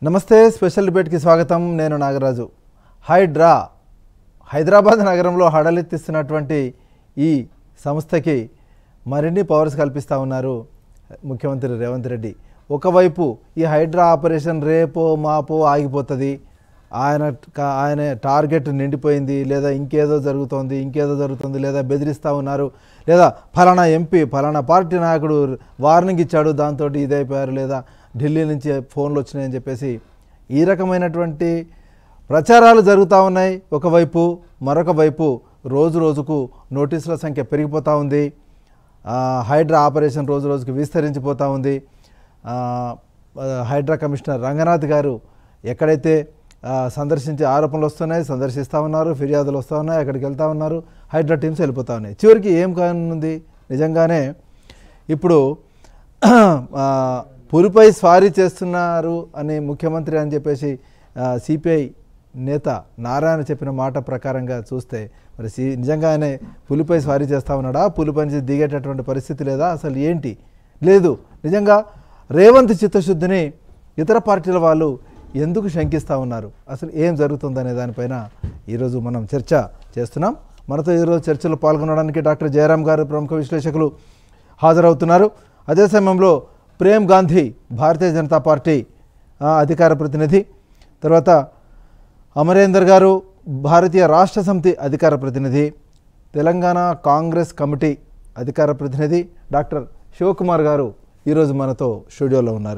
నమస్తే స్పెషల్ డిబేట్కి స్వాగతం నేను నాగరాజు హైడ్రా హైదరాబాద్ నగరంలో హడలెత్తిస్తున్నటువంటి ఈ సంస్థకి మరిన్ని పవర్స్ కల్పిస్తూ ఉన్నారు ముఖ్యమంత్రి రేవంత్ రెడ్డి ఒకవైపు ఈ హైడ్రా ఆపరేషన్ రేపో మాపో ఆగిపోతుంది ఆయన క- ఆయన టార్గెట్ నిండిపోయింది లేదా ఇంకేదో జరుగుతోంది ఇంకేదో జరుగుతుంది లేదా బెదిరిస్తూ ఉన్నారు లేదా ఫలానా ఎంపీ ఫలానా పార్టీ నాయకుడు వార్నింగ్ ఇచ్చాడు దాంతో ఇదైపోయారు లేదా ఢిల్లీ నుంచి ఫోన్లు వచ్చినాయని చెప్పేసి ఈ రకమైనటువంటి ప్రచారాలు జరుగుతూ ఉన్నాయి ఒకవైపు మరొక వైపు రోజు రోజుకు నోటీసుల సంఖ్య పెరిగిపోతూ ఉంది ఆ, హైడ్రా ఆపరేషన్ రోజు రోజుకు విస్తరించిపోతూ ఉంది ఆ, ఆ, హైడ్రా కమిషనర్ రంగనాథ్ గారు ఎక్కడైతే ఆ, సందర్శించే ఆరోపణలు వస్తున్నాయి సందర్శిస్తూ ఉన్నారు ఫిర్యాదులు వస్తూ ఉన్నాయి అక్కడికి వెళ్తూ ఉన్నారు హైడ్రా టీమ్స్ వెళ్ళిపోతూ ఉన్నాయి చివరికి ఏం కానుంది నిజంగానే ఇప్పుడు ఆ, పులిపై స్వారీ చేస్తున్నారు అని ముఖ్యమంత్రి అని చెప్పేసి సిపిఐ నేత నారాయణ చెప్పిన మాట ప్రకారంగా చూస్తే మరి సి నిజంగానే పులిపై స్వారీ చేస్తా ఉన్నాడా పులిపై నుంచి దిగేటటువంటి పరిస్థితి లేదా అసలు ఏంటి లేదు నిజంగా రేవంత్ చిత్తశుద్ధిని ఇతర పార్టీల వాళ్ళు ఎందుకు శంకిస్తూ ఉన్నారు అసలు ఏం జరుగుతుందనే దానిపైన ఈరోజు మనం చర్చ చేస్తున్నాం మనతో ఈరోజు చర్చలో పాల్గొనడానికి డాక్టర్ జయరాం గారు ప్రముఖ విశ్లేషకులు హాజరవుతున్నారు అదే సమయంలో ప్రేమ్ గాంధీ భారతీయ జనతా పార్టీ ఆ, అధికార ప్రతినిధి తర్వాత అమరేందర్ గారు భారతీయ రాష్ట్ర సమితి అధికార ప్రతినిధి తెలంగాణ కాంగ్రెస్ కమిటీ అధికార ప్రతినిధి డాక్టర్ శివకుమార్ గారు ఈరోజు మనతో స్టూడియోలో ఉన్నారు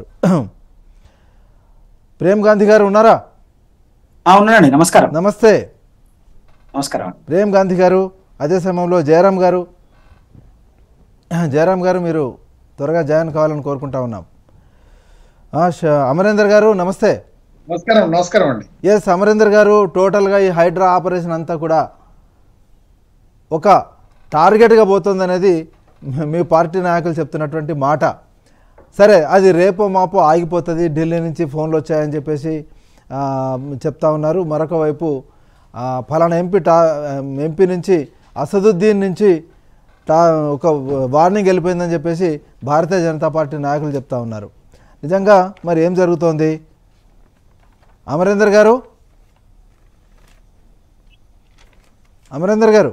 ప్రేమ్ గాంధీ గారు ఉన్నారా ఆ, ఉన్నానండి నమస్కారం నమస్తే నమస్కారం ప్రేమ్ గాంధీ గారు అదే సమయంలో జయరాం గారు జయరాం గారు మీరు త్వరగా జాయిన్ కావాలని కోరుకుంటా ఉన్నాం ఆ, ష- అమరేందర్ గారు నమస్తే నమస్కారం నమస్కారం అండి ఎస్ అమరేందర్ గారు టోటల్గా ఈ హైడ్రా ఆపరేషన్ అంతా కూడా ఒక టార్గెట్గా పోతుందనేది మీ పార్టీ నాయకులు చెప్తున్నటువంటి మాట సరే అది రేపో మాపో ఆగిపోతుంది ఢిల్లీ నుంచి ఫోన్లు వచ్చాయని చెప్పేసి ఆ, చెప్తా ఉన్నారు మరొక వైపు ఆ, ఫలానా ఎంపీ టా ఎంపీ నుంచి అసదుద్దీన్ నుంచి టా ఒక వార్నింగ్ వెళ్ళిపోయిందని చెప్పేసి భారతీయ జనతా పార్టీ నాయకులు చెప్తా ఉన్నారు నిజంగా మరి ఏం జరుగుతోంది అమరేందర్ గారు అమరేందర్ గారు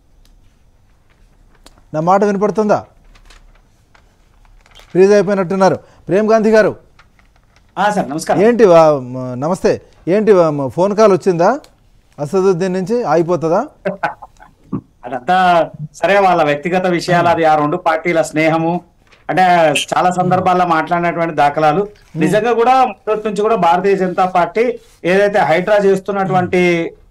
నా మాట వినపడుతుందా ఫ్రీజ్ అయిపోయినట్టున్నారు ప్రేమ్ గాంధీ గారు ఆ, సార్ నమస్కారం ఏంటి వా- మ- నమస్తే ఏంటి వా- మ- ఫోన్ కాల్ వచ్చిందా అసదుద్దీన్ నుంచి ఆగిపోతుందా అదంతా సరే వాళ్ళ వ్యక్తిగత విషయాలు అది ఆ రెండు పార్టీల స్నేహము అంటే చాలా సందర్భాల్లో మాట్లాడినటువంటి దాఖలాలు నిజంగా కూడా మొదటి నుంచి కూడా భారతీయ జనతా పార్టీ ఏదైతే హైడ్రా చేస్తున్నటువంటి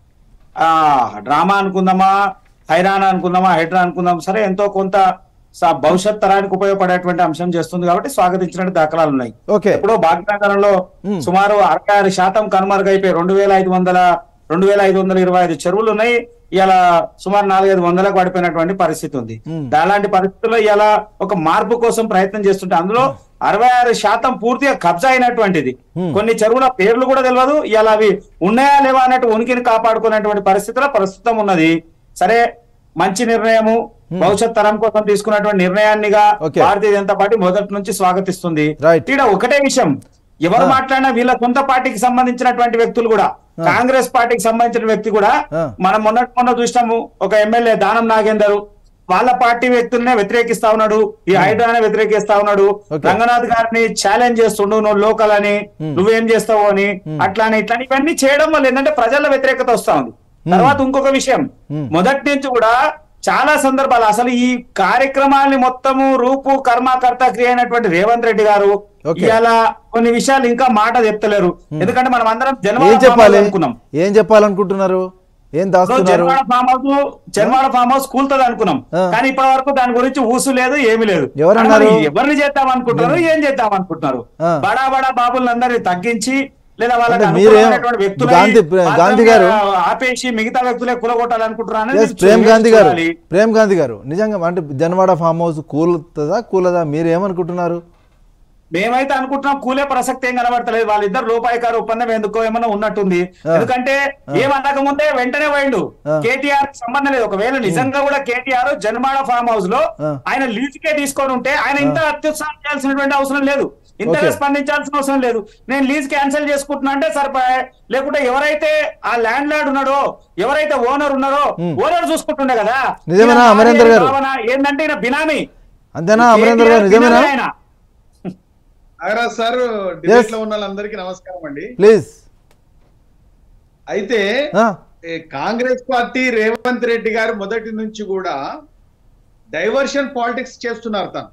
ఆ డ్రామా అనుకుందామా హైరానా అనుకుందామా హైడ్రా అనుకుందాం సరే ఎంతో కొంత స- భవిష్యత్ తరానికి ఉపయోగపడేటువంటి అంశం చేస్తుంది కాబట్టి స్వాగతించినట్టు దాఖలాలు ఉన్నాయి ఓకే ఇప్పుడు భాగ్యనగరంలో మ్మ్. సుమారు అరవై ఆరు శాతం కనుమరుగైపోయి రెండు వేల ఐదు వందల రెండు వేల ఐదు వందల ఇరవై ఐదు చెరువులు ఉన్నాయి ఇలా సుమారు నాలుగైదు వందలకు పడిపోయినటువంటి పరిస్థితి ఉంది మ్మ్. అలాంటి పరిస్థితుల్లో ఇలా ఒక మార్పు కోసం ప్రయత్నం చేస్తుంటే అందులో అరవై ఆరు శాతం పూర్తిగా కబ్జా అయినటువంటిది మ్మ్. కొన్ని చెరువుల పేర్లు కూడా తెలియదు ఇలా అవి ఉన్నాయా లేవా అన్నట్టు ఉనికిని కాపాడుకునేటువంటి పరిస్థితిలో ప్రస్తుతం ఉన్నది సరే మంచి నిర్ణయము భవిష్యత్ తరం కోసం తీసుకున్నటువంటి నిర్ణయాన్నిగా Okay. భారతీయ జనతా పార్టీ మొదటి నుంచి స్వాగతిస్తుంది Right. ఇక్కడ ఒకటే విషయం ఎవరు మాట్లాడినా వీళ్ళ సొంత పార్టీకి సంబంధించినటువంటి వ్యక్తులు కూడా కాంగ్రెస్ పార్టీకి సంబంధించిన వ్యక్తి కూడా ఆ. మనం మొన్నటి మొన్న చూసినాము ఒక ఎమ్మెల్యే దానం నాగేందర్ వాళ్ళ పార్టీ వ్యక్తులనే వ్యతిరేకిస్తా ఉన్నాడు ఈ హైడ్రానే వ్యతిరేకిస్తా ఉన్నాడు Okay. రంగనాథ్ గారిని ఛాలెంజ్ చేస్తుండు నువ్వు లోకల్ అని నువ్వేం చేస్తావు అని అట్లానే ఇట్లాని ఇవన్నీ చేయడం వల్ల ఏంటంటే ప్రజల వ్యతిరేకత వస్తా ఉంది తర్వాత ఇంకొక విషయం Hmm. మొదటి నుంచి కూడా చాలా సందర్భాలు అసలు ఈ కార్యక్రమాల్ని మొత్తము రూపు కర్మకర్త క్రియ అయినటువంటి రేవంత్ రెడ్డి గారు Okay. ఇవాళ కొన్ని విషయాలు ఇంకా మాట చెప్తలేరు ఎందుకంటే మనం అందరం ఏం జన్మదిన చెప్పాలి అనుకున్నాం ఏం చెప్పాలనుకుంటున్నారు ఏం దాస్తున్నారు Janwada farm house Janwada farm house కూలుతుంది అనుకున్నాం ఆ. కానీ ఇప్పటి వరకు దాని గురించి ఊసు లేదు ఏమీ లేదు ఎవరన్నారు? మరి ఎవరిని చేద్దాం అనుకుంటున్నారు ఏం చేద్దాం అనుకుంటున్నారు ఆ. బడా బడా బాబులందరినీ తగ్గించి లేదా వాళ్ళకి అంటే మీరేం- అనుకూలమైనటువంటి వ్యక్తులని గాంధీ- గాంధీ గారు- మాత్రమే ఆపేసి మిగతా వ్యక్తులే కూలగొట్టాలనుకుంటున్నారు ఎస్ ప్రేమ్ గాంధీ గారు ప్రేమ్ గాంధీ గారు నిజంగా అంటే జనవాడ ఫామ్ హౌస్ కూలుతుందా కూలదా మీరు ఏమనుకుంటున్నారు మేమైతే అనుకుంటున్నాం కూలే ప్రసక్తి ఏం కనబడతలేదు వాళ్ళిద్దరు రూపాయికారు ఒప్పందం ఎందుకో ఏమన్నా ఉన్నట్టుంది ఎందుకంటే ఏమనక ముందే వెంటనే పోయిండు ఆ. కేటీఆర్ కి సంబంధం లేదు ఒకవేళ నిజంగా కూడా కేటీఆర్ జన్మాడ ఫామ్ హౌస్ లో ఆ. ఆయన లీజుకే తీసుకొని ఉంటే ఆయన ఇంత అత్యుత్సాహం చేయాల్సినటువంటి అవసరం లేదు ఇంతగా Okay. స్పందించాల్సిన అవసరం లేదు నేను లీజ్ క్యాన్సిల్ చేసుకుంటున్నా అంటే సరిపోయా లేకుంటే ఎవరైతే ఆ ల్యాండ్ లార్డ్ ఉన్నాడో ఎవరైతే ఓనర్ ఉన్నారో Hmm. ఓనర్ చూసుకుంటుండే కదా నిజమేనా, ఈయన అమరేందర్ గారు? భావన ఏంటంటే ఈయన బినామీ అంతేనా అమరేందర్ గారు నిజమేనా బినామీ ఆయన. నాగరాజ్ సార్ డిబేట్ లో ఉన్న వాళ్ళందరికీ నమస్కారం అండి ప్లీజ్ అయితే ఆ, ఏ, కాంగ్రెస్ పార్టీ రేవంత్ రెడ్డి గారు మొదటి నుంచి కూడా డైవర్షన్ పాలిటిక్స్ చేస్తున్నారు తను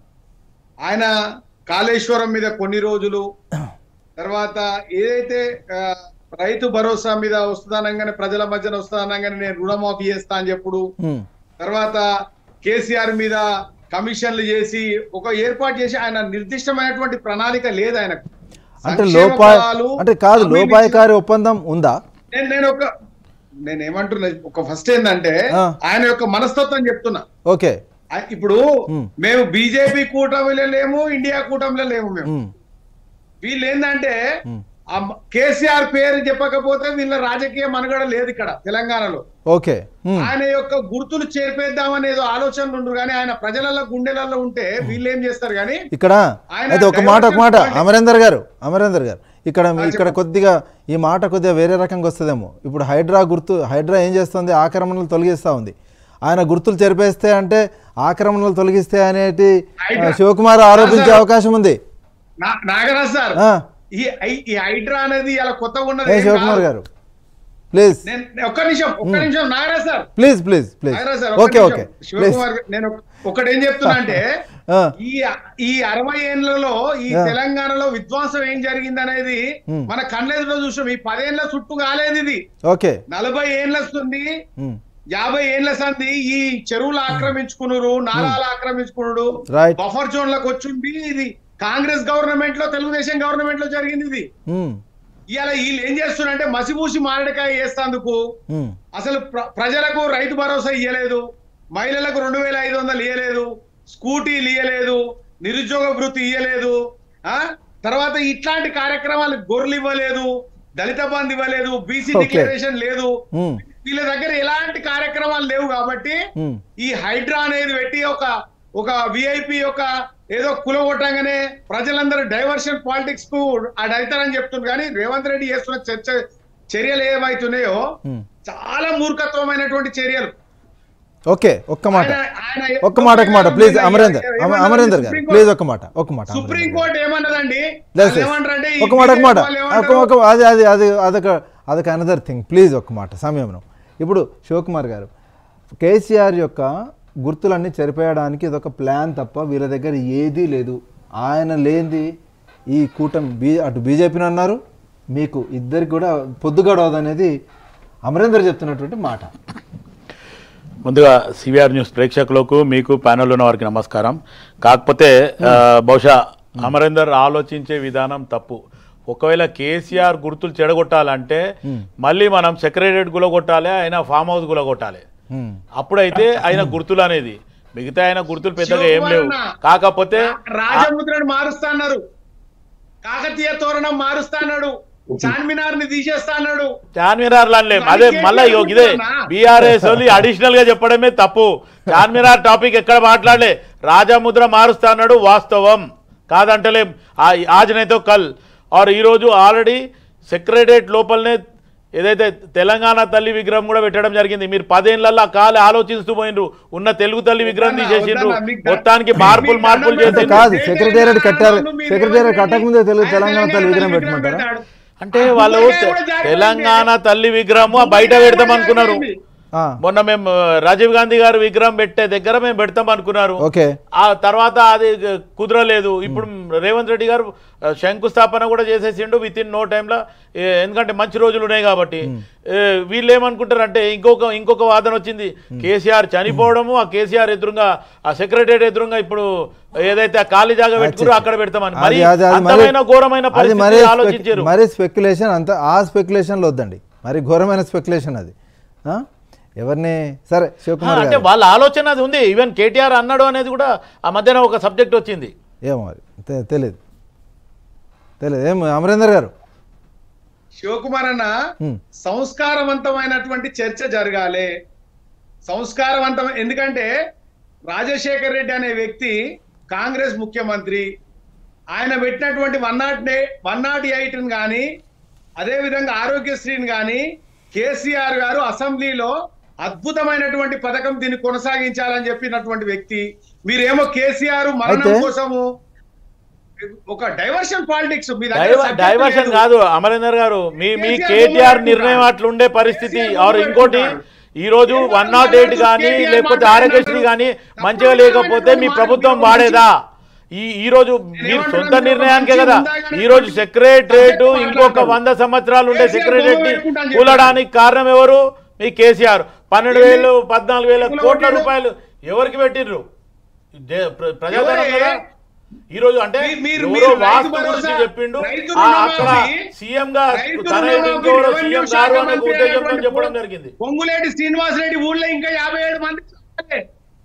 ఆయన కాళేశ్వరం మీద కొన్ని రోజులు తర్వాత ఏదైతే ఆ, రైతు భరోసా మీద వస్తుందనగానే ప్రజల మధ్యన వస్తుందనగానే నేను రుణమాఫీ చేస్తా అని చెప్పుడు ఉమ్, తర్వాత కేసీఆర్ మీద కమిషన్లు చేసి ఒక ఏర్పాటు చేసి ఆయన నిర్దిష్టమైనటువంటి ప్రణాళిక లేదు ఆయనకు అంటే సంక్షేమ లోపాయ ఫలాలు, అంటే కాదు హామీలు లోపాయకారి ఒప్పందం ఉందా నేను నేను ఒక నేను ఏమంటున్నా ఒక ఫస్ట్ ఏంటంటే ఆ. ఆయన యొక్క మనస్తత్వం చెప్తున్నా ఓకే ఆ- ఇప్పుడు ఉమ్. మేము బీజేపీ కూటమిలో లేము ఇండియా కూటమిలో లేము మేము ఉమ్, వీళ్ళు ఏంటంటే ఉమ్, ఆ మ- కేసీఆర్ పేరు చెప్పకపోతే వీళ్ళ రాజకీయ మనుగడ లేదు ఇక్కడ తెలంగాణలో ఓకే ఉమ్, ఆయన యొక్క గుర్తులు చేర్పేద్దామని ఏదో ఆలోచనలు ఉండ్రు కానీ ఆయన ప్రజలలో గుండెలలో ఉంటే వీళ్ళు ఏం చేస్తారు కానీ ఇక్కడ ఆయన అయితే ఒక మాట ఒక మాట డైవర్షన్ అమరేందర్ గారు అమరేందర్ గారు ఇక్కడ ఇక్కడ కొద్దిగా ఈ మాట కొద్దిగా వేరే రకంగా వస్తుందేమో ఇప్పుడు హైడ్రా గుర్తు హైడ్రా ఏం చేస్తుంది ఆక్రమణలు తొలగిస్తూ ఉంది ఆయన గుర్తులు చెరిపేస్తే అంటే ఆక్రమణలు తొలగిస్తే అనేటి ఆ, హైడ్రా- శివకుమార్ ఆరోపించే సార్. అవకాశం ఉంది నా- నాగరాజ్ సార్ ఆ, ఈ ఐ- ఈ హైడ్రా అనేది ఇలా కొత్తగా ఉన్నది ఏ ఏం శివకుమార్ కాదు. గారు ప్లీజ్ నేను ఒక్క నిమిషం ఒక్క నిమిషం Nagaraj sir please please please Nagaraj sir ఒక్క ఓకే నిమిషం. ఓకే ప్లీజ్ శివకుమార్ గారు, నేను ఒక- ఒకటి ఏం చెప్తున్నా అంటే ఆ, ఈ ఈ అరవై ఏళ్లలో ఈ ఆ. తెలంగాణలో విధ్వంసం ఏం జరిగింది అనేది ఉమ్. మన కళ్ళెదులో చూసాం ఈ పదేళ్ల చుట్టూ కాలేదు ఇది ఓకే నలభై ఏళ్ళ వస్తుంది ఉమ్, యాభై ఏళ్ల సంది ఈ చెరువులు ఆక్రమించుకున్నారు నాలాలు ఆక్రమించుకున్నాడు రైట్ బఫర్ జోన్ లకు వచ్చింది ఇది కాంగ్రెస్ గవర్నమెంట్ లో తెలుగుదేశం గవర్నమెంట్ లో జరిగింది ఇది ఉమ్, ఇవాళ వీళ్ళు ఏం చేస్తున్నారంటే మసిపూసి మారడికాయ వేస్తందుకు ఉమ్, అసలు ప్ర- ప్రజలకు రైతు భరోసా ఇయ్యలేదు మహిళలకు రెండు వేల ఐదు వందలు ఇయ్యలేదు స్కూటీలు ఇయ్యలేదు నిరుద్యోగ వృత్తి ఇయ్యలేదు ఆ తర్వాత ఇట్లాంటి కార్యక్రమాలు గొర్రెలు ఇవ్వలేదు దళిత బంధు ఇవ్వలేదు బీసీ Okay. డిక్లరేషన్ లేదు ఉమ్, వీళ్ళ దగ్గర ఎలాంటి కార్యక్రమాలు లేవు కాబట్టి ఉమ్, ఈ హైడ్రా అనేది పెట్టి ఒక ఒక విఐపి ఒక ఏదో కులగొట్టంగానే ప్రజలందరూ డైవర్షన్ పాలిటిక్స్ కు అడవుతారని చెప్తున్నారు కానీ రేవంత్ రెడ్డి చేస్తున్న చర్చ చర్యలు ఏవైతున్నాయో ఉమ్. చాలా మూర్ఖత్వమైనటువంటి చర్యలు ఓకే ఒక్క మాట ఆయన- ఆయన ఒక్క మాట ఒక్క మాట ప్లీజ్ అమరేందర్ అమ- ఏమన్నది అమరేందర్ గారు సుప్రీం ప్లీజ్ ఒక్క మాట ఒక్క మాట సుప్రీం అమరేందర్ గారు. కోర్టు ఏమన్నదండి లేదు వాళ్ళు సార్. ఏమంటారంటే ఈ ఒక మాట ఒక మాట వాళ్ళు ఒక ఏమంటారు? ఒక అది అది అది అదొక అదొక అనదర్ థింగ్ ప్లీజ్ ఒక్క మాట సమయంలో ఇప్పుడు శివకుమార్ గారు కేసీఆర్ యొక్క గుర్తులన్నీ చెరిపేయడానికి ఇదొక ప్లాన్ తప్ప వీళ్ళ దగ్గర ఏదీ లేదు ఆయన లేనిది ఈ కూటమి బీ అటు బీజేపీని అన్నారు మీకు ఇద్దరికి కూడా పొద్దు గడవదు అనేది అమరేందర్ చెప్తున్నటువంటి మాట ముందుగా సివిఆర్ న్యూస్ ప్రేక్షకులకు మీకు ప్యానెల్ ఉన్న వారికి నమస్కారం కాకపోతే ఆ, బహుశా అమరేందర్ ఆలోచించే విధానం తప్పు ఒకవేళ కేసీఆర్ గుర్తులు చెడగొట్టాలంటే మళ్ళీ మనం సెక్రటరియట్ గులగొట్టాలి ఆయన ఫామ్ హౌస్ గులగొట్టాలి హ్మ్. అప్పుడైతే ఆయన గుర్తులు అనేది మిగతా ఆయన గుర్తులు పెద్దగా ఏం లేవు శివకుమార్ అన్న, కాకపోతే రాజముద్రను మారుస్తా అన్నారు కాకతీయ తోరణం మారుస్తా అన్నాడు చార్మినార్ ని తీసేస్తా అన్నాడు చార్మినార్ అనలేం మరి అదే కేసీఆర్ మళ్ళీ ఇగో ఇదే అనుకుంటున్నా? బీఆర్ఎస్ వాళ్ళు అడిషనల్ గా చెప్పడమే తప్పు చార్మినార్ టాపిక్ ఎక్కడ మాట్లాడలే రాజముద్ర మారుస్తా అన్నాడు వాస్తవం కాదంటలేం ఆ- ఆజనైతో కల్ ఆర్ ఈరోజు ఆల్రెడీ సెక్రటరియట్ లోపలనే ఏదైతే తెలంగాణ తల్లి విగ్రహం కూడా పెట్టడం జరిగింది మీరు పదేళ్లలో కాలే ఆలోచిస్తూ పోయినరు ఉన్న తెలుగు తల్లి విగ్రహం వద్దన్నా, తీసేసిండ్రు వద్దన్నా, మీకు ద- మొత్తానికి మీకు మార్పులు దండం మార్పులు పెడతా. అంటే చేసిండ్రు కాదు ఏ సెక్రటేరియట్ కట్టారు తెలంగాణలో మీరు సెక్రటేరియట్ ఏమంటారు? కట్టకముందే తెలుగు ఆయన తెలంగాణ తల్లి విగ్రహం విగ్రహం పెట్టమంటారా పెట్టాడు. అంటే ఆ వాళ్ళు గుమ్మడికాయ తె- కూడా జాగ్రత్త తెలంగాణ ఉంది. తల్లి విగ్రహము బయట పెడతాం అనుకున్నారు జాగ్రత్త ఉంది. ఆ, మొన్న మేము రాజీవ్ గాంధీ గారు విగ్రహం పెట్టే దగ్గర మేము పెడతాం అనుకున్నారు ఓకే ఆ తర్వాత అది కుదరలేదు ఇప్పుడు రేవంత్ రెడ్డి గారు ఆ, శంకుస్థాపన కూడా చేసేసిండు విత్ ఇన్ నో టైంలో ఎందుకంటే మంచి రోజులు ఉన్నాయి కాబట్టి ఏ, వీళ్ళు ఏమనుకుంటారు అంటే ఇంకొక ఇంకొక వాదన వచ్చింది కేసీఆర్ చనిపోవడము ఆ కేసీఆర్ ఎదురుగా ఆ సెక్రటరీ ఎదురుగా ఇప్పుడు ఏదైతే ఆ ఖాళీ జాగా పెట్టుకురో అక్కడ పెడతామని మరి అది- అది- అది మరి- అంతమైన ఘోరమైన అది మరి పరిస్థితి స్పెక్- ఆలోచించారు మరి స్పెక్యులేషన్ అంత ఆ స్పెక్యులేషన్లో వద్దండి మరి ఘోరమైన స్పెక్యులేషన్ అది ఆ? ఎవరిని సరే ఆ, శివకుమార్ అంటే గారు వాళ్ళ ఆలోచన అది ఉంది ఈవెన్ కేటీఆర్ అన్నాడు అనేది కూడా ఆ మధ్యన ఒక సబ్జెక్ట్ వచ్చింది ఏమో మరి తె- తెలియదు తెలియదు ఏం అమరేందర్ గారు శివకుమార్ అన్న హ్మ్. సంస్కారవంతమైనటువంటి చర్చ జరగాలి సంస్కారవంతం ఎందుకంటే రాజశేఖర్ రెడ్డి అనే వ్యక్తి కాంగ్రెస్ ముఖ్యమంత్రి ఆయన పెట్టినటువంటి one nought one nought eight కానీ అదే విధంగా ఆరోగ్యశ్రీని కానీ కేసీఆర్ గారు అసెంబ్లీలో అద్భుతమైనటువంటి పథకం దీన్ని కొనసాగించాలని చెప్పినటువంటి వ్యక్తి మీరేమో కేసీఆర్ మరణం అయితే- కోసము ఒక డైవర్షన్ పాలిటిక్స్ మీ దగ్గర డైవ- subject డైవర్షన్ లేదు. కాదు అమరేందర్ గారు మీ మీ కేసీఆర్ కేటీఆర్ బొమ్మ నిర్ణయం పెట్టుకున్నారు. అట్లుండే పరిస్థితి కేసీఆర్ ఆర్ బొమ్మ ఇంకోటి పెట్టుకున్నారు. ఈ రోజు కేసీఆర్ వన్ నాట్ ఎయిట్ మాట్లాడుతూ కానీ కేటీఆర్ లేకపోతే మాట్లాడుతూ ఆరోగ్యశ్రీ కానీ తప్పకుండా మంచిగా లేకపోతే మీ మాట ప్రభుత్వం మీరు వాడేదా ఈ ఈ రోజు మీరు ఏమంటున్నాను? సొంత నిర్ణయానికే మంచిగా కదా ఉందా కానీ ఈ రోజు సెక్రటరేట్ సబ్జెక్ట్ ఇంకొక మాట్లాడతారు. వంద సంవత్సరాలు ఉండే కేసీఆర్ సెక్రటరేట్ బొమ్మ పెట్టుకుంటా అని కూలడానికి కారణం ఎవరు మీ కేసీఆర్ పన్నెండు ఏంది? వేలు పద్నాలుగు వేల ఎందుకు కోట్ల పెట్టిర్రు? రూపాయలు ఎవరికి పెట్టిర్రు దే- ప్ర- ప్రజాధనం ఎవరే? కదా ఈ రోజు అంటే మీ- మీరు- ఎవరో మీరు రైతు వాస్తు భరోసా, గురించి చెప్పిండు రైతు ఆ అక్కడ రుణమాఫీ, సీఎం గా రైతు తన రుణమాఫీ, ఇంకెవరో రెవెన్యూ సీఎం శాఖ గారు అనే మంత్రి ఉద్దేశంతో అయినటువంటి చెప్పడం జరిగింది పొంగులేటి శ్రీనివాస్ రెడ్డి ఊళ్ళో ఇంకా యాభై ఏడు మంది చాలే.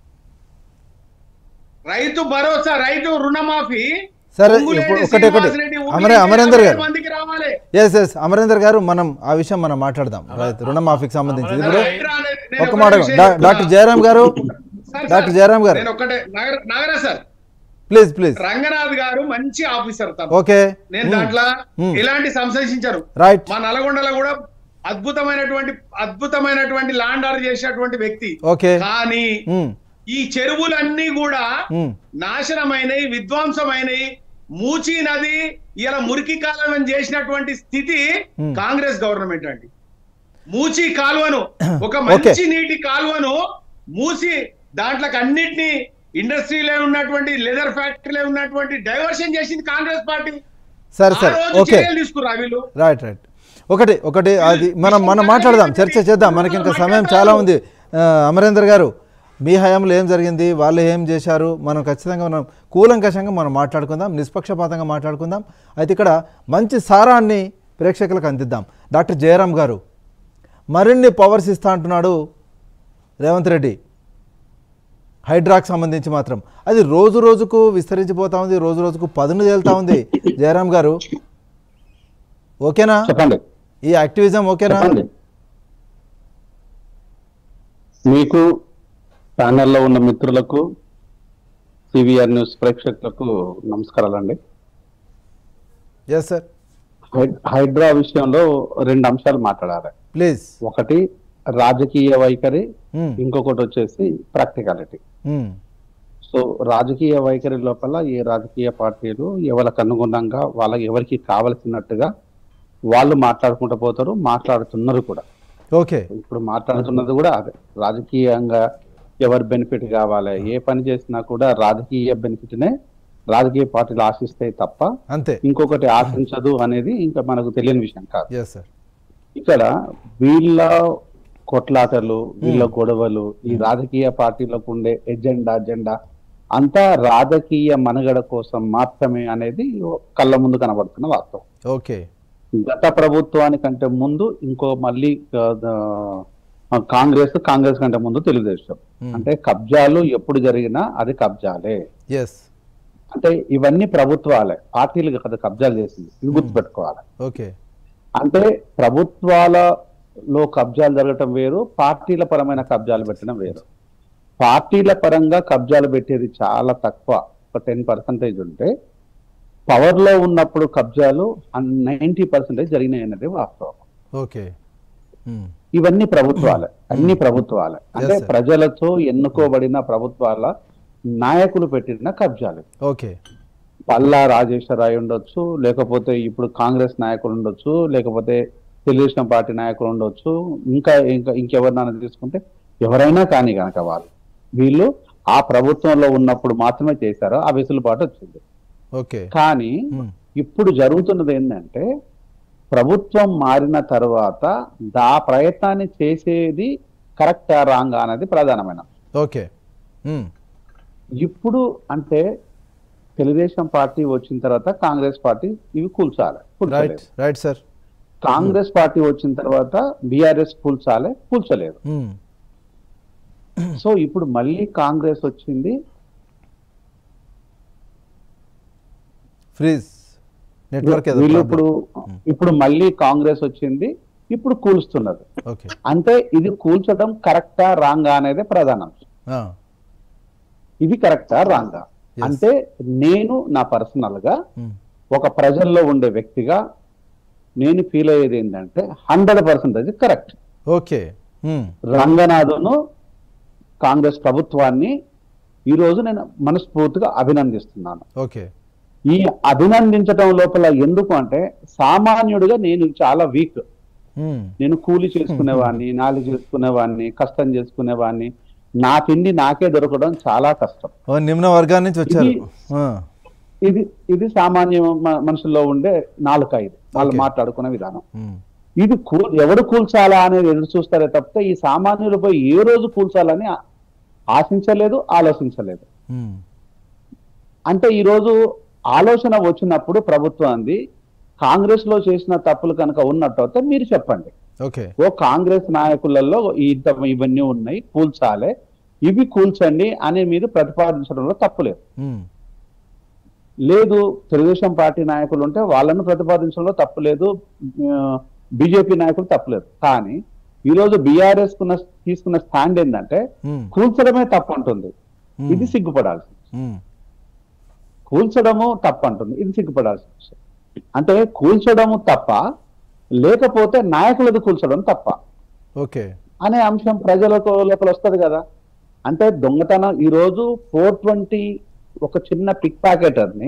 రైతు భరోసా రైతు రుణమాఫీ సరే, పొంగులేటి ఇప్పుడు ఒకటి ఒకటి. శ్రీనివాస్ రెడ్డి ఊళ్ళో అమరే- ఇంకా అమరేందర్ యాభై గారు. ఏడు మందికి రావాలి ఎస్ ఎస్ అమరేందర్ గారు మనం ఆ విషయం మనం మాట్లాడదాం రైతు రుణమాఫీకి సంబంధించి ఇప్పుడు రైతు రాలేదు. నేను ఒక్క ఒకటే మాట విషయం డా- చెప్తున్నా. డాక్టర్ జయరాం గారు సార్, డాక్టర్ సార్, జయరాం గారు నేను ఒకటే నాగర నాగరా సార్ ప్లీజ్ ప్లీజ్ రంగనాథ్ గారు మంచి ఆఫీసర్ తను ఓకే నేను దాంట్లో మ్మ్. ఇలాంటి సంశయించారు రైట్ మా నల్గొండలో కూడా అద్భుతమైనటువంటి అద్భుతమైనటువంటి లాండ్ ఆర్డర్ చేసినటువంటి వ్యక్తి ఓకే కానీ ఉమ్, ఈ చెరువులన్నీ కూడా ఉమ్, నాశనమైనవి విధ్వంసమైనవి మూచి నది ఇలా మురికి కాలువను చేసినటువంటి స్థితి Hmm. కాంగ్రెస్ గవర్నమెంట్ అండి మూచి కాలువను ఒక Okay. మంచి నీటి కాలువను మూసి దాంట్లోకి అన్నిటినీ ఇండస్ట్రీలో ఉన్నటువంటి లెదర్ ఫ్యాక్టరీలో ఉన్నటువంటి డైవర్షన్ చేసింది కాంగ్రెస్ పార్టీ సరే ఆ సరే రోజు ఓకే చర్యలు తీసుకురా వీళ్ళు రైట్ రైట్ ఒకటి ఒకటి అది మనం మనం మాట్లాడదాం చర్చ చేద్దాం మనకి ఇంకా సమయం చాలా ఉంది ఆ, అమరేందర్ గారు మీ హయాంలో ఏం జరిగింది వాళ్ళు ఏం చేశారు మనం ఖచ్చితంగా మనం కూలంకషంగా మనం మాట్లాడుకుందాం నిష్పక్షపాతంగా మాట్లాడుకుందాం అయితే ఇక్కడ మంచి సారాన్ని ప్రేక్షకులకు అందిద్దాం డాక్టర్ జయరాం గారు మరిన్ని పవర్స్ ఇస్తా అంటున్నాడు రేవంత్ రెడ్డి హైడ్రాక్ సంబంధించి మాత్రం అది రోజు రోజుకు విస్తరించిపోతా ఉంది రోజు రోజుకు పదును తేలుతా ఉంది జయరాం గారు ఓకేనా చెప్పండి ఈ యాక్టివిజం ఓకేనా చెప్పండి మీకు ప్యానెల్లో ఉన్న మిత్రులకు సివిఆర్ న్యూస్ ప్రేక్షకులకు నమస్కారాలండి ఎస్ సార్ హై- హైడ్రా విషయంలో రెండు అంశాలు మాట్లాడాలి ప్లీజ్ ఒకటి రాజకీయ వైఖరి ఇంకొకటి వచ్చేసి ప్రాక్టికాలిటీ సో రాజకీయ వైఖరి లోపల ఏ రాజకీయ పార్టీలు ఎవరికి అనుగుణంగా వాళ్ళకి ఎవరికి కావలసినట్టుగా వాళ్ళు మాట్లాడుకుంటూ పోతారు మాట్లాడుతున్నారు కూడా ఓకే ఇప్పుడు మాట్లాడుతున్నది కూడా అదే రాజకీయంగా ఎవరు బెనిఫిట్ కావాలి ఏ పని చేసినా కూడా రాజకీయ బెనిఫిట్ నే రాజకీయ పార్టీలు ఆశిస్తాయి తప్ప అంతే ఇంకొకటి ఆశించదు అనేది ఇంకా మనకు తెలియని విషయం కాదు ఎస్ సార్ ఇక్కడ వీళ్ళ కొట్లాటలు వీళ్ళ గొడవలు ఈ రాజకీయ పార్టీలకు ఉండే ఎజెండా అజెండా అంతా రాజకీయ మనుగడ కోసం మాత్రమే అనేది కళ్ళ ముందు కనబడుతున్న వాస్తవం ఓకే గత ప్రభుత్వానికంటే ముందు ఇంకో మళ్ళీ ఆ, ఆ, కాంగ్రెస్ కాంగ్రెస్ కంటే ముందు తెలుగుదేశం Hmm. అంటే కబ్జాలు ఎప్పుడు జరిగినా అది కబ్జాలే ఎస్ అంటే ఇవన్నీ ప్రభుత్వాలే పార్టీలు కదా కబ్జాలు చేసింది ఇది గుర్తుపెట్టుకోవాలి ఓకే అంటే ప్రభుత్వాలలో కబ్జాలు జరగటం వేరు పార్టీల పరమైన కబ్జాలు పెట్టడం వేరు పార్టీల పరంగా కబ్జాలు పెట్టేది చాలా తక్కువ ఒక టెన్ పర్సెంటేజ్ ఉంటే పవర్ లో ఉన్నప్పుడు కబ్జాలు నైన్టీ పర్సెంటేజ్ జరిగినాయి అనేది వాస్తవం ఓకే ఇవన్నీ ప్రభుత్వాలే అన్ని ప్రభుత్వాలే అంటే sir. ప్రజలతో ఎన్నుకోబడిన ప్రభుత్వాల నాయకులు పెట్టిన కబ్జాలు ఓకే పల్లా రాజేశ్వరరావు ఉండొచ్చు లేకపోతే ఇప్పుడు కాంగ్రెస్ నాయకులు ఉండొచ్చు లేకపోతే తెలుగుదేశం పార్టీ నాయకులు ఉండొచ్చు ఇంకా ఇంకా ఇంకెవరినైనా తీసుకుంటే ఎవరైనా కానీ కనుక వాళ్ళు వీళ్ళు ఆ ప్రభుత్వంలో ఉన్నప్పుడు మాత్రమే చేశారో ఆ వెసులుబాటు వచ్చింది ఓకే కానీ Hmm. ఇప్పుడు జరుగుతున్నది ఏంటంటే ప్రభుత్వం మారిన తర్వాత దా ప్రయత్నాన్ని చేసేది కరెక్టా రాంగా అనేది ప్రధానమైన ఓకే మ్మ్. ఇప్పుడు అంటే తెలుగుదేశం పార్టీ వచ్చిన తర్వాత కాంగ్రెస్ పార్టీ ఇవి కూల్చాలి రైట్ కూల్చలేదు రైట్ సార్ కాంగ్రెస్ పార్టీ వచ్చిన తర్వాత బీఆర్ఎస్ కూల్చాలి కూల్చలేదు మ్మ్. సో ఇప్పుడు మళ్ళీ కాంగ్రెస్ వచ్చింది ఫ్రీజ్ నెట్వర్క్ ఏదో వీళ్ళు ప్రాబ్లం. ఇప్పుడు ఇప్పుడు మళ్ళీ కాంగ్రెస్ వచ్చింది ఇప్పుడు కూల్స్తున్నది ఓకే అంటే ఇది కూల్చడం కరెక్టా రాంగా అనేది ప్రధాన అంశం ఆ, ఇది కరెక్టా రాంగా Yes. అంటే నేను నా పర్సనల్ గా ఉమ్, ఒక ప్రజల్లో ఉండే వ్యక్తిగా నేను ఫీల్ అయ్యేది ఏంటంటే hundred percentage correct okay um, రంగనాథును కాంగ్రెస్ ప్రభుత్వాన్ని ఈ రోజు నేను మనస్ఫూర్తిగా అభినందిస్తున్నాను ఓకే ఈ అభినందించడం లోపల ఎందుకు అంటే సామాన్యుడిగా నేను చాలా వీక్ ఉమ్, నేను కూలి చేసుకునేవాడిని నాలి చేసుకునేవాడిని కష్టం చేసుకునేవాడిని నా తిండి నాకే దొరకడం చాలా కష్టం ఓ నిమ్న వర్గాల నుంచి వచ్చారు ఇది- ఆ, ఇది ఇది సామాన్య మ- మనుషుల్లో ఉండే నాలుక ఇది వాళ్ళు Okay. మాట్లాడుకునే విధానం ఉమ్, ఇది కూ ఎవడు కూల్చాలా అనేది ఎదురు చూస్తారే తప్పితే ఈ సామాన్యులపై ఏ రోజు కూల్చాలని ఆ- ఆశించలేదు ఆలోచించలేదు ఉమ్, అంటే ఈ రోజు ఆలోచన వచ్చినప్పుడు ప్రభుత్వాన్ని కాంగ్రెస్ లో చేసిన తప్పులు కనుక ఉన్నట్టు అయితే మీరు చెప్పండి ఓకే ఓ కాంగ్రెస్ నాయకులలో ఇంత ఇవన్నీ ఉన్నాయి కూల్చాలి ఇవి కూల్చండి అని మీరు ప్రతిపాదించడంలో తప్పులేదు ఉమ్, లేదు తెలుగుదేశం పార్టీ నాయకులు ఉంటే వాళ్ళను ప్రతిపాదించడంలో తప్పులేదు బీజేపీ నాయకులు తప్పులేదు కానీ ఈ రోజు బీఆర్ఎస్ కున్న తీసుకున్న స్టాండ్ ఏంటంటే ఉమ్, కూల్చడమే తప్పు అంటుంది ఉమ్, ఇది సిగ్గుపడాల్సి ఉమ్, కూల్చడము తప్పు అంటుంది ఇది సిగ్గుపడాల్సిన విషయం అంటే కూల్చడము తప్ప లేకపోతే నాయకులది కూల్చడం తప్ప ఓకే అనే అంశం ప్రజలకు లోపల వస్తుంది కదా అంటే దొంగతనం ఈ రోజు ఫోర్ ట్వంటీ ఒక చిన్న పిక్ ప్యాకెటర్ ని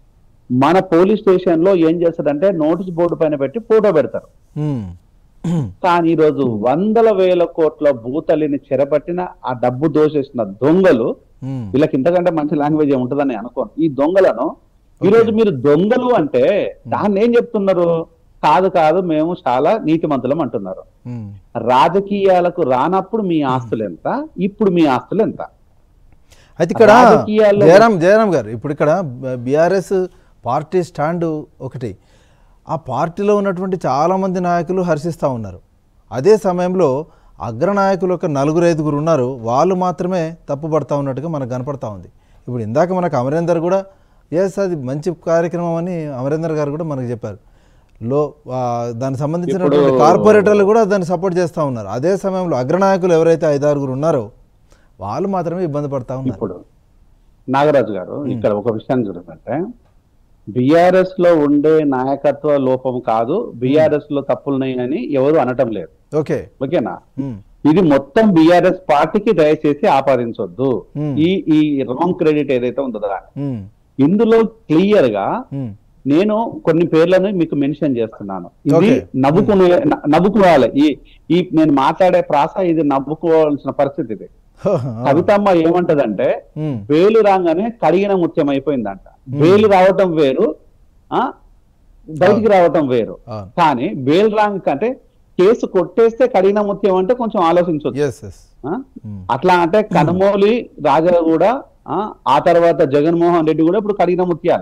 మన పోలీస్ స్టేషన్ లో ఏం చేస్తారంటే నోటీస్ బోర్డు పైన పెట్టి ఫోటో పెడతారు ఉమ్, ఉమ్, కానీ ఈ రోజు వందల వేల కోట్ల భూతల్లిని చెరపట్టిన ఆ డబ్బు దోసేసిన దొంగలు ఉమ్, వీళ్ళకి ఇంతకంటే మంచి లాంగ్వేజ్ ఉంటుందని అనుకోను ఈ దొంగలను ఈ రోజు మీరు దొంగలు అంటే దాన్ని ఏం చెప్తున్నారు కాదు కాదు మేము చాలా నీతిమంతులం అంటున్నారు ఉమ్. రాజకీయాలకు రానప్పుడు మీ ఆస్తులు ఎంత ఇప్పుడు మీ ఆస్తులు ఎంత అయితే ఇక్కడ రాజకీయాల్లో- జయరాం జయరాం గారు ఇప్పుడు ఇక్కడ బీఆర్ఎస్ పార్టీ స్టాండ్ ఒకటి ఆ పార్టీలో ఉన్నటువంటి చాలామంది నాయకులు హర్షిస్తూ ఉన్నారు అదే సమయంలో అగ్రనాయకులు ఒక నలుగురు ఐదుగురు ఉన్నారు వాళ్ళు మాత్రమే తప్పుపడతా ఉన్నట్టుగా మనకు కనపడతా ఉంది ఇప్పుడు ఇందాక మనకు అమరేందర్ కూడా ఎస్ అది మంచి కార్యక్రమం అని అమరేందర్ గారు కూడా మనకు చెప్పారు లో ఆ, దానికి సంబంధించినటువంటి ఇప్పుడు- కార్పొరేటర్లు కూడా దాన్ని సపోర్ట్ చేస్తూ ఉన్నారు అదే సమయంలో అగ్రనాయకులు ఎవరైతే ఐదారుగురు ఉన్నారో వాళ్ళు మాత్రమే ఇబ్బంది పడతా ఉన్నారు ఇప్పుడు నాగరాజు గారు ఇక్కడ ఒక విషయం జరుగుతుందంటే బిఆర్ఎస్ లో ఉండే నాయకత్వ లోపం కాదు బిఆర్ఎస్ లో తప్పులున్నాయని ఎవరు అనటం లేదు ఓకే ఓకేనా ఉమ్, ఇది మొత్తం బిఆర్ఎస్ పార్టీకి దయచేసి ఆపాదించొద్దు Hmm. ఈ ఈ రాంగ్ క్రెడిట్ ఏదైతే ఉందో దాన్ని ఉమ్, ఇందులో క్లియర్ గా ఉమ్, నేను కొన్ని పేర్లను మీకు మెన్షన్ చేస్తున్నాను ఇది Okay. నవ్వుకునే న- నవ్వుకోవాలి ఈ ఈ నేను మాట్లాడే ప్రాస ఇది నవ్వుకోవాల్సిన పరిస్థితి ఇది కవితమ్మ ఏమంటదంటే ఉమ్, వేలు రాగానే కడిగిన ముత్యం అయిపోయిందంట వేలు రావటం వేరు ఆ బయటికి రావటం వేరు అవును కానీ వేలు రాంగ్ కంటే కేసు కొట్టేస్తే కడిగిన ముత్యం అంటే కొంచెం ఆలోచించవచ్చు ఎస్ ఎస్ ఆ? అట్లా అంటే కనుమోలి రాజా కూడా ఆ, ఆ తర్వాత జగన్మోహన్ రెడ్డి కూడా ఇప్పుడు కడిగిన ముత్యాలే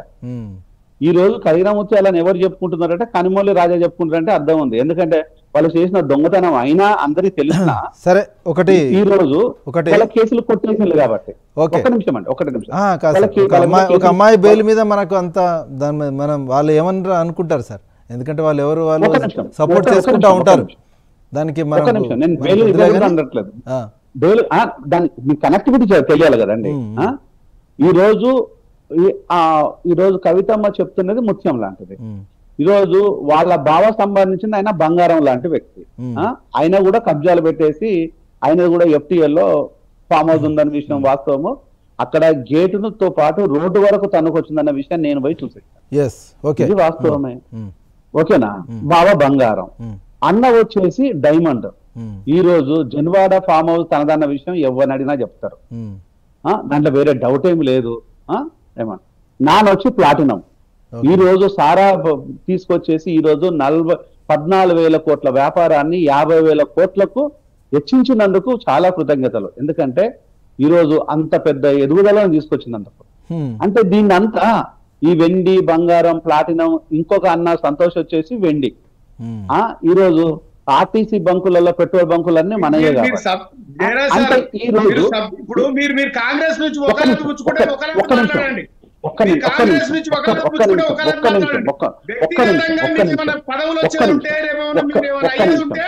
ఈ రోజు కడిగిన ముత్యాలని ఎవరు చెప్పుకుంటున్నారంటే కనుమోలి రాజా చెప్పుకుంటారంటే అర్థం ఉంది ఎందుకంటే వాళ్ళు చేసిన దొంగతనం అయినా అందరికి తెలిసిన సరే ఒకటి ఈ రోజు ఒకటి- వాళ్ళ కేసులు కొట్టేసింది కాబట్టి ఓకే. ఒక్క నిమిషం అండి ఒక్క నిమిషం ఆ, కాదు సార్. వాళ్ళకి- ఒక వాళ్ళ అమ్మాయి ఒక కేసులు- అమ్మాయి బెయిల్ మీద మనకు అంత దాని మీద మనం వాళ్ళు ఏమని అనుకుంటారు సార్ ఎందుకంటే వాళ్ళు ఎవరు వాళ్ళు ఒక్క నిమిషం. సపోర్ట్ ఒక్క- ఒక్క చేసుకుంటా నిమిషం, ఉంటారు ఒక్క నిమిషం. దానికి ఒక్క మనం నిమిషం నేను బెయిల్ ఇవ్వలేదు అనట్లేదు ఆ, బెయిల్ ఆ, దాని మీ కనెక్టివిటీ తెలియాలి కదండి మ్మ్. ఆ? ఈ రోజు ఈ- ఆ ఈ రోజు కవితమ్మ చెప్తున్నది ముత్యం లాంటిది ఉమ్, ఈ రోజు వాళ్ళ బావ సంబంధించింది ఆయన బంగారం లాంటి వ్యక్తి మ్మ్. ఆ? ఆయన కూడా కబ్జాలు పెట్టేసి ఆయన కూడా FTL లో ఫామ్ హౌస్ ఉందన్న విషయం వాస్తవము అక్కడ గేటును తో పాటు రోడ్డు వరకు తనకు వచ్చిందన్న విషయం నేను పోయి చూసి ఎస్ ఓకే ఇది వాస్తవమే ఉమ్, ఓకేనా బావ బంగారం ఉమ్, అన్న వచ్చేసి డైమండ్ ఉమ్, ఈ రోజు జన్వాడ ఫామ్ హౌస్ తనదన్న విషయం ఎవరిని అడిగినా చెప్తారు ఉమ్, ఆ, దాంట్లో వేరే డౌట్ ఏమి లేదు ఆ, ఏమన్నా నాన్న వచ్చి ప్లాటినం ఓకే. ఈ రోజు సారా బ- తీసుకొచ్చేసి ఈ రోజు నలభై పద్నాలుగు వేల కోట్ల వ్యాపారాన్ని యాభై వేల కోట్లకు హెచ్చించినందుకు చాలా కృతజ్ఞతలు ఎందుకంటే ఈ రోజు అంత పెద్ద ఎదుగుదలను తీసుకొచ్చినందుకు ఉమ్, అంటే దీన్ని అంతా ఈ వెండి బంగారం ప్లాటినం ఇంకొక అన్న సంతోష్ వచ్చేసి వెండి ఉమ్, ఆ ఈ రోజు ఆర్టీసీ బంకులలో పెట్రోల్ బంకులన్నీ మనయే మీరు- మీరు కాబట్టి సబ్- జయరా అంటే సార్, ఈ రోజు- మీరు సబ్- ఇప్పుడు మీరు మీరు కాంగ్రెస్ నుంచి ఒక్క ఒకరిని నిమిషం, పుచ్చుకుంటే ఒక్క- ఒకరిని ఒక్క నిమిషం. మాట్లాడండి ఒక్క మీరు నిమిషం, ఒక్క కాంగ్రెస్ నిమిషం, నుంచి ఒక్క- ఒకరిని ఒక్క పుచ్చుకుంటే నిమిషం, ఒకరిని ఒక్క నిమిషం, మాట్లాడండి. ఒక్క- ఒక్క నిమిషం, వ్యక్తిగతంగా ఒక్క మీకు నిమిషం, మన పదవులు ఒక్క వచ్చేది నిమిషం, ఉంటే రేపేమన్నా ఒక్క- మీరు ఏమైనా ఒక్క అయ్యేది నిమిషం. ఉంటే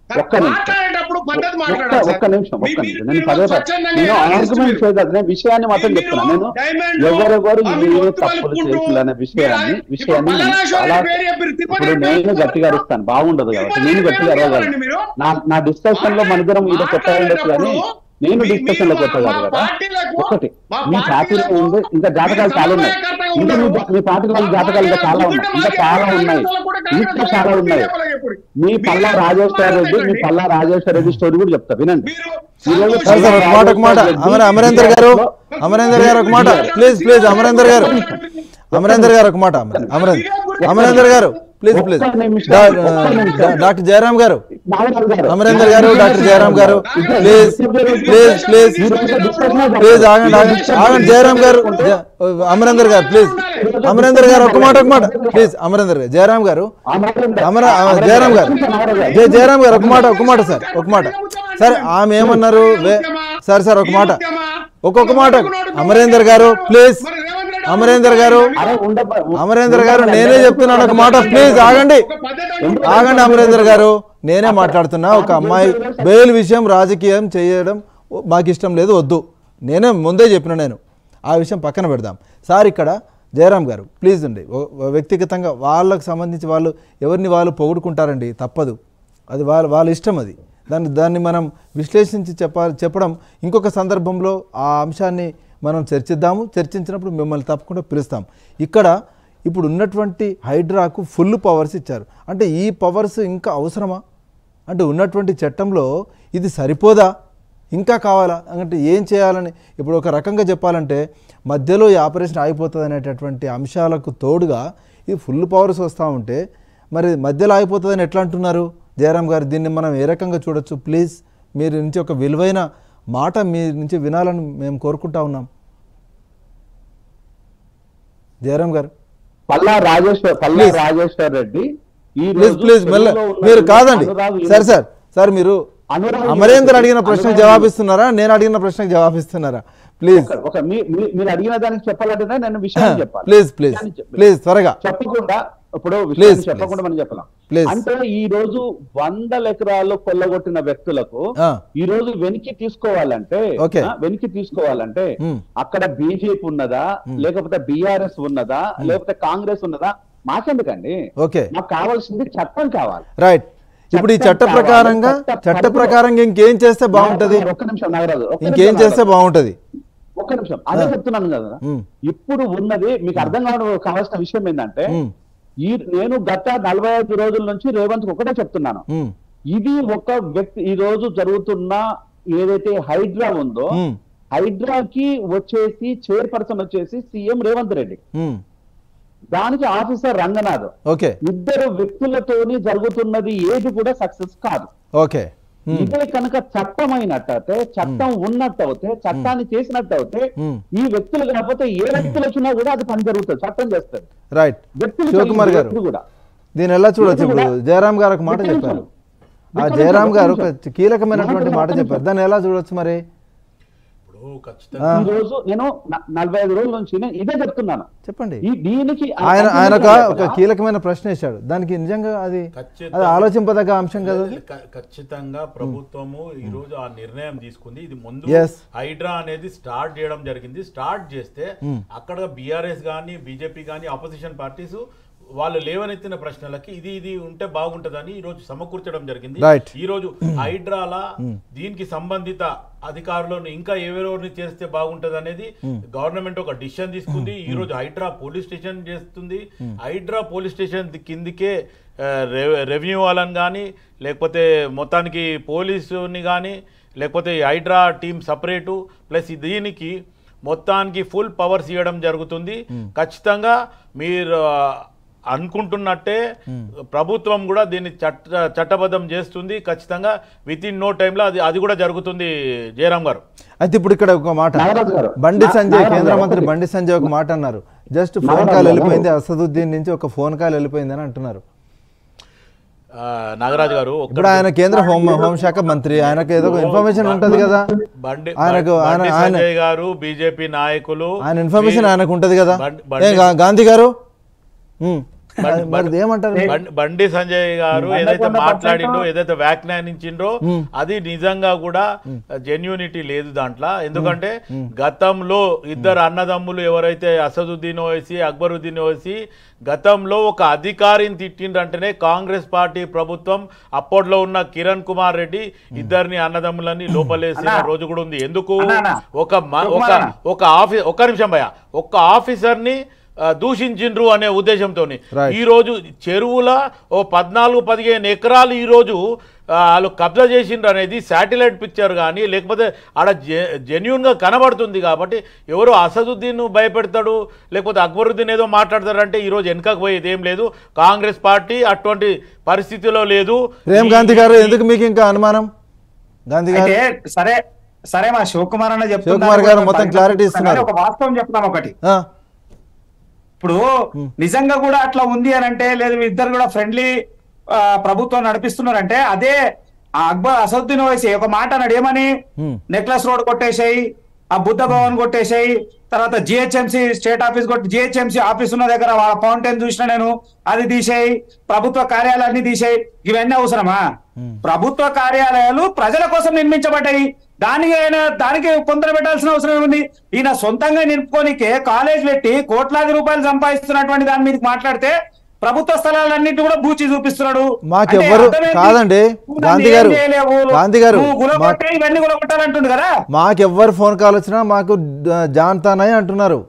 ఒక్క నిమిషం మాట్లాడేటప్పుడు పద్ధతి ఒక్క మాట్లాడాలి సార్. ఒక్క నిమిషం మీ- ఒక్క మీ- నిమిషం నేను మీరు పదే పదే స్వచ్ఛందంగా నేను analyst ఆర్గ్యుమెంట్ మీరు. చేయదు నేను విషయాన్ని మాత్రం మీరు చెప్తున్నా నేను డైమండ్ ఎవరెవరు అవి ఏ ఒత్తులు తప్పులు పుట్టు. చేసిందనే విషయాన్ని మీరు విషయాన్ని ఇప్పుడు నేను పలానాశ్వరి చాలా పేరు చెప్పి తిరుపతి ఇప్పుడు పేరు నేను చెప్పి గట్టిగా అరుస్తాను బాగుండదు కాబట్టి నేను గట్టిగా ఎవరు అరవగలను ఎవరండి మీరు? నా నా డిస్కషన్ లో మన ఇద్దరం ఇది కొత్త ఉండొచ్చు కానీ నేను మీ- డిస్కషన్ లో మీరు కొత్త మా- కాదు మా కదా పార్టీలకు- ఒకటి మా మీ పార్టీలో పార్టీలకు ఉంది ఇంకా జాతకాలు మీరు చాలా ఉన్నాయి సమన్వయకర్తగా ఇంకా మీ ఉన్నారు. మీ పార్టీలో మా జాతకాలు ఇంకా చాలా పార్టీలకు ఉన్నాయి ఇంకా మాకే చాలా కాంగ్రెస్ ఉన్నాయి వాళ్ళకు కూడా కాంగ్రెస్ ఇంకా చాలా వాళ్ళకు ఉన్నాయి మీరే చెప్పండి. మీ మీరు పల్లా రాజేశ్వర రెడ్డి మీ మాట్లాడండి. పల్లా రాజేశ్వర రెడ్డి స్టోరీ కూడా చెప్తా వినండి మీరు ఈ రోజు సంతోష్ సార్ సార్ ఒక మాట ఒక మాట అమర అమరేందర్ గారు అమరేందర్ గారు ఒక మాట ప్లీజ్ ప్లీజ్ అమరేందర్ గారు అమరేందర్ గారు ఒక మాట అమరేందర్ అమరేందర్ గారు ప్లీజ్ ప్లీజ్ డాక్టర్ జయరామ్ గారు అమరేందర్ గారు డాక్టర్ జయరామ్ గారు ప్లీజ్ ప్లీజ్ ప్లీజ్ ప్లీజ్ ఆగండి ఆగండి ఆగండి జయరామ్ గారు జ- అమరేందర్ గారు ప్లీజ్ అమరేందర్ గారు ఒక మాట ఒక మాట ప్లీజ్ అమరేందర్ గారు జయరామ్ గారు అమర జయరామ్ గారు జయ జయరామ్ గారు ఒక మాట ఒక మాట సార్ ఒక మాట సార్ ఆమె ఏమన్నారు వే- సార్ సార్ ఒక మాట ఒక్కొక్క మాట అమరేందర్ గారు ప్లీజ్ అమరేందర్ గారు అమరేందర్ గారు నేనే చెప్తున్నాను ఒక మాట ప్లీజ్ ఆగండి ఆగండి అమరేందర్ గారు నేనే మాట్లాడుతున్నా ఒక అమ్మాయి బెయిల్ విషయం రాజకీయం చేయడం మాకు ఇష్టం లేదు వద్దు నేనే ముందే చెప్పిన నేను ఆ విషయం పక్కన పెడదాం సార్ ఇక్కడ జయరామ్ గారు ప్లీజ్ అండి ఓ- ఓ వ్యక్తిగతంగా వాళ్ళకు సంబంధించి వాళ్ళు ఎవరిని వాళ్ళు పొగుడుకుంటారండి తప్పదు అది వాళ్ళ వాళ్ళ ఇష్టం అది దాన్ని దాన్ని మనం విశ్లేషించి చెప్పాలి చెప్పడం ఇంకొక సందర్భంలో ఆ అంశాన్ని మనం చర్చిద్దాము చర్చించినప్పుడు మిమ్మల్ని తప్పకుండా పిలుస్తాం ఇక్కడ ఇప్పుడు ఉన్నటువంటి హైడ్రాకు ఫుల్ పవర్స్ ఇచ్చారు అంటే ఈ పవర్స్ ఇంకా అవసరమా అంటే ఉన్నటువంటి చట్టంలో ఇది సరిపోదా ఇంకా కావాలా అంటే ఏం చేయాలని ఇప్పుడు ఒక రకంగా చెప్పాలంటే మధ్యలో ఈ ఆపరేషన్ ఆగిపోతుంది అనేటటువంటి అంశాలకు తోడుగా ఈ ఫుల్ పవర్స్ వస్తూ ఉంటే మరి మధ్యలో ఆగిపోతుందని ఎట్లా అంటున్నారు జయరామ్ గారు దీన్ని మనం ఏ రకంగా చూడొచ్చు ప్లీజ్ మీరు నుంచి ఒక విలువైన మాట మీ నుంచి వినాలని మేము కోరుకుంటా ఉన్నాం జయరామ్ గారు పల్లా రాజేశ్వర్ పల్లా Please. రాజేశ్వర్ రెడ్డి ఈ ప్లీజ్ రోజు ప్లీజ్ మెల్ల తెలుగులో ఉన్న మీరు కాదండి అనురాగ్ సార్ సార్ సార్ మీరు అనురాగ్ అమరేందర్ అడిగిన అనురాగ్ ప్రశ్నకు జవాబిస్తున్నారా నేను అడిగిన ప్రశ్నకు జవాబిస్తున్నారా ప్లీజ్ ఒక- ఒక మీ- మీ- మీరు అడిగిన దానికి చెప్పాలంటే నేను విషయం చెప్పాలి ప్లీజ్ ప్లీజ్ విషయాన్ని చెప్పాలి. ప్లీజ్ త్వరగా చెప్పకుండా ఇప్పుడు Please, విషయాన్ని please. చెప్పకుండా మనం చెప్పలేం Please. అంటే ఈ రోజు వందల ఎకరాలు కొల్లగొట్టిన వ్యక్తులకు ఆ. ఈ రోజు వెనక్కి తీసుకోవాలంటే Okay. ఆ, వెనక్కి తీసుకోవాలంటే Hmm. అక్కడ బీజేపీ ఉన్నదా లేకపోతే బీఆర్ఎస్ ఉన్నదా లేకపోతే కాంగ్రెస్ ఉన్నదా మాకెందుకండి ఓకే మాకు కావాల్సింది చట్టం కావాలి రైట్ ఇప్పుడు ఈ చట్ట చట్టం ప్రకారంగా కావాలి, చట్ట చట్ట పరిధిలో- ప్రకారంగా ఇంకేం చేస్తే బాగుంటది ఒక్క నిమిషం నాగరాజు ఒక్క ఇంకేం నిమిషం చేస్తే నాగరాజు. బాగుంటది ఒక్క నిమిషం అదే చెప్తున్నాను కదా ఉమ్. ఇప్పుడు ఉన్నది మీకు అర్థం కావడం కావాల్సిన విషయం ఏంటంటే ఉమ్. ఈ నేను గత నలభై ఐదు రోజుల నుంచి రేవంత్ ఒకటే చెప్తున్నాను ఉమ్. ఇది ఒక వ్యక్తి ఈ రోజు జరుగుతున్న ఏదైతే హైడ్రా ఉందో ఉమ్. హైడ్రాకి వచ్చేసి చైర్పర్సన్ వచ్చేసి సీఎం రేవంత్ రెడ్డి ఉమ్. దానికి ఆఫీసర్ రంగనాథ్ ఓకే ఇద్దరు వ్యక్తులతోని జరుగుతున్నది ఏది కూడా సక్సెస్ కాదు ఓకే ఉమ్. ఇదే కనుక చట్టం అయినట్టయితే చట్టం ఉన్నట్టు అవుతే చట్టాన్ని చేసినట్టు అవుతే ఉమ్. ఈ వ్యక్తులు కాకపోతే ఏ వ్యక్తులు వచ్చినా కూడా అది పని జరుగుతుంది చట్టం చేస్తుంది రైట్ వ్యక్తులు శివకుమార్ గారు ఇది కూడా దీని ఎలా చూడొచ్చు ఇప్పుడు ఇది కూడా- జయరామ్ గారు ఒక మాట ఒక్క నిమిషం. చెప్పారు ఆ ఒక్క జయరామ్ నిమిషం, గారు ఒక్క ఒక నిమిషం. కీలకమైనటువంటి మాట ఒక్క చెప్పారు నిమిషం. దాన్ని ఎలా చూడొచ్చు మరి ఇప్పుడు ఖచ్చితంగా ఈ రోజు నేను న- నలభై ఐదు రోజుల నుంచి నేను ఇదే చెప్తున్నాను చెప్పండి ఈ దీనికి ఆయన ఆయన ఒక ఒక లోపల కీలకమైన ప్రశ్న వేశాడు దానికి నిజంగా అది ఖచ్చితంగా- అది ఆలోచింపదగ్గ అంశం కదా అది క- ఖచ్చితంగా ప్రభుత్వము ఈ రోజు ఆ నిర్ణయం తీసుకుంది ఇది ముందు Yes. హైడ్రా అనేది స్టార్ట్ చేయడం జరిగింది స్టార్ట్ చేస్తే అక్కడ బీఆర్ఎస్ కానీ బీజేపీ కానీ ఆపోజిషన్ పార్టీస్ వాళ్ళు లేవనెత్తిన ప్రశ్నలకి ఇది ఇది ఉంటే బాగుంటదని ఈ రోజు సమకూర్చడం జరిగింది Right. ఈ రోజు హైడ్రాలా దీనికి సంబంధిత అధికారులను ఇంకా ఎవరెవరిని చేస్తే బాగుంటది అనేది గవర్నమెంట్ ఒక డిసిషన్ తీసుకుంది ఈ రోజు హైడ్రా పోలీస్ స్టేషన్ చేస్తుంది హైడ్రా పోలీస్ స్టేషన్ ది- కిందికే ఆ, రె- రెవెన్యూ వాళ్ళని కానీ లేకపోతే మొత్తానికి పోలీసుని కానీ లేకపోతే ఈ హైడ్రా టీం సపరేటు ప్లస్ దీనికి మొత్తానికి ఫుల్ పవర్స్ ఇవ్వడం జరుగుతుంది ఖచ్చితంగా మీరు ఆ, అనుకుంటున్నట్టే ప్రభుత్వం కూడా దీన్ని చట్ట చట్టబద్ధం చేస్తుంది ఖచ్చితంగా విత్ ఇన్ నో టైంలో అది అది కూడా జరుగుతుంది జయరామ్ గారు అయితే ఇప్పుడు ఇక్కడ ఒక మాట నాగరాజు గారు. బండి నా- సంజయ్ నాగరాజు కేంద్ర గారు, మంత్రి ఒకటి. బండి సంజయ్ ఒక మాట అన్నారు జస్ట్ ఫోన్ నాగరాజు కాల్ గారు, వెళ్ళిపోయింది అసదుద్దీన్ నుంచి ఒక ఫోన్ కాల్ వెళ్ళిపోయింది అని అంటున్నారు ఆ, నాగరాజు గారు ఒక్క ఇప్పుడు ఆయన కేంద్ర హోం హోంశాఖ మంత్రి ఆయనకు ఏదో ఒక ఇన్ఫర్మేషన్ ఉంటది కదా బండి ఆయనకు ఆయన బండి ఆయన సంజయ్ గారు బీజేపీ నాయకులు ఆయన ఇన్ఫర్మేషన్ మీ- ఆయనకు ఉంటది కదా బండి- ఏ బండి- గా- గాంధీ గారు ఉమ్, అది మరి ఏమంటారు మీరు? బండి- బండి సంజయ్ గారు వందకు ఏదైతే వంద మాట్లాడిండో percent ఏదైతే వ్యాఖ్యానించిండ్రో అది నిజంగా కూడా జెన్యూనిటీ లేదు దాంట్లో ఎందుకంటే గతంలో ఇద్దరు అన్నదమ్ములు ఎవరైతే అసదుద్దీన్ ఓవైసీ అక్బరుద్దీన్ ఓవైసీ గతంలో ఒక అధికారిని తిట్టిండ్రంటేనే కాంగ్రెస్ పార్టీ ప్రభుత్వం అప్పట్లో ఉన్న కిరణ్ కుమార్ రెడ్డి ఇద్దరిని అన్నదమ్ములని లోపలేసిన అన్నా. రోజు కూడా ఉంది ఎందుకు అన్నా, అన్నా. ఒక మ- ఒక కుమార్ అన్నా. ఒక ఆఫీ ఒక్క నిమిషం భయ ఒక్క ఆఫీసర్ని ఆ, దూషించిండ్రు అనే ఉద్దేశంతో Right. ఈ రోజు చెరువుల ఓ పద్నాలుగు పదిహేను ఎకరాలు ఈ రోజు ఆ, వాళ్ళు కబ్జా చేసిండ్రు అనేది శాటిలైట్ పిక్చర్ కానీ లేకపోతే ఆడ జె జెన్యున్గా కనబడుతుంది కాబట్టి ఎవరు అసదుద్దీన్ భయపెడతాడు లేకపోతే అక్బరుద్దీన్ ఏదో మాట్లాడతారంటే ఈరోజు వెనకకు పోయేది ఏం లేదు కాంగ్రెస్ పార్టీ అటువంటి పరిస్థితిలో లేదు ప్రేమ్ ఈ- గాంధీ గారు ఎందుకు మీకు ఇంకా అనుమానం గాంధీ గారు అయితే సరే సరే మా శివకుమార్ అన్న చెప్తున్నారు శివకుమార్ గారు కూడా మొత్తం దానికి clarity ఇస్తున్నారు. ఒక వాస్తవం చెప్తాం ఒకటి ఆ, ఇప్పుడు నిజంగా కూడా అట్లా ఉంది అని అంటే లేదు ఇద్దరు కూడా ఫ్రెండ్లీ ప్రభుత్వం నడిపిస్తున్నారంటే అదే ఆ అక్బర్ అసదుద్దీన్ ఓవైసీ ఒక మాట అన్నాడు ఏమని Hmm. నెక్లెస్ రోడ్ కొట్టేసాయి ఆ బుద్ధ భవన్ కొట్టేసాయి తర్వాత జిహెచ్ఎంసీ స్టేట్ ఆఫీస్ కొట్టి జిహెచ్ఎంసీ ఆఫీస్ ఉన్న దగ్గర వాళ్ళ ఫౌంటైన్ చూసిన నేను అది తీసేయి ప్రభుత్వ కార్యాలయాన్ని తీసేయి ఇవన్నీ అవసరమా ప్రభుత్వ కార్యాలయాలు ప్రజల కోసం నిర్మించబడ్డాయి దానికి ఆయన దానికి పొందర పెట్టాల్సిన అవసరం ఏముంది ఈయన సొంతంగా నిలుపుకోనికే కాలేజ్ పెట్టి కోట్లాది రూపాయలు సంపాదిస్తున్నటువంటి దాని మీద మాట్లాడితే ప్రభుత్వ స్థలాలన్నింటి కూడా బూచి చూపిస్తున్నాడు మాకెవ్వరు- అంటే అర్థం ఏంటి? కాదండి, నువ్వు గాంధీ నన్ను ఏం గారు, చేయలేవు. గాంధీ గారు, నువ్వు గులగొట్టే ఇవన్నీ గులగొట్టాలంటుండు కదా మాకెవ్వరు ఫోన్ కాల్ వచ్చినా మాకు ద- జాన్తానని అంటున్నారు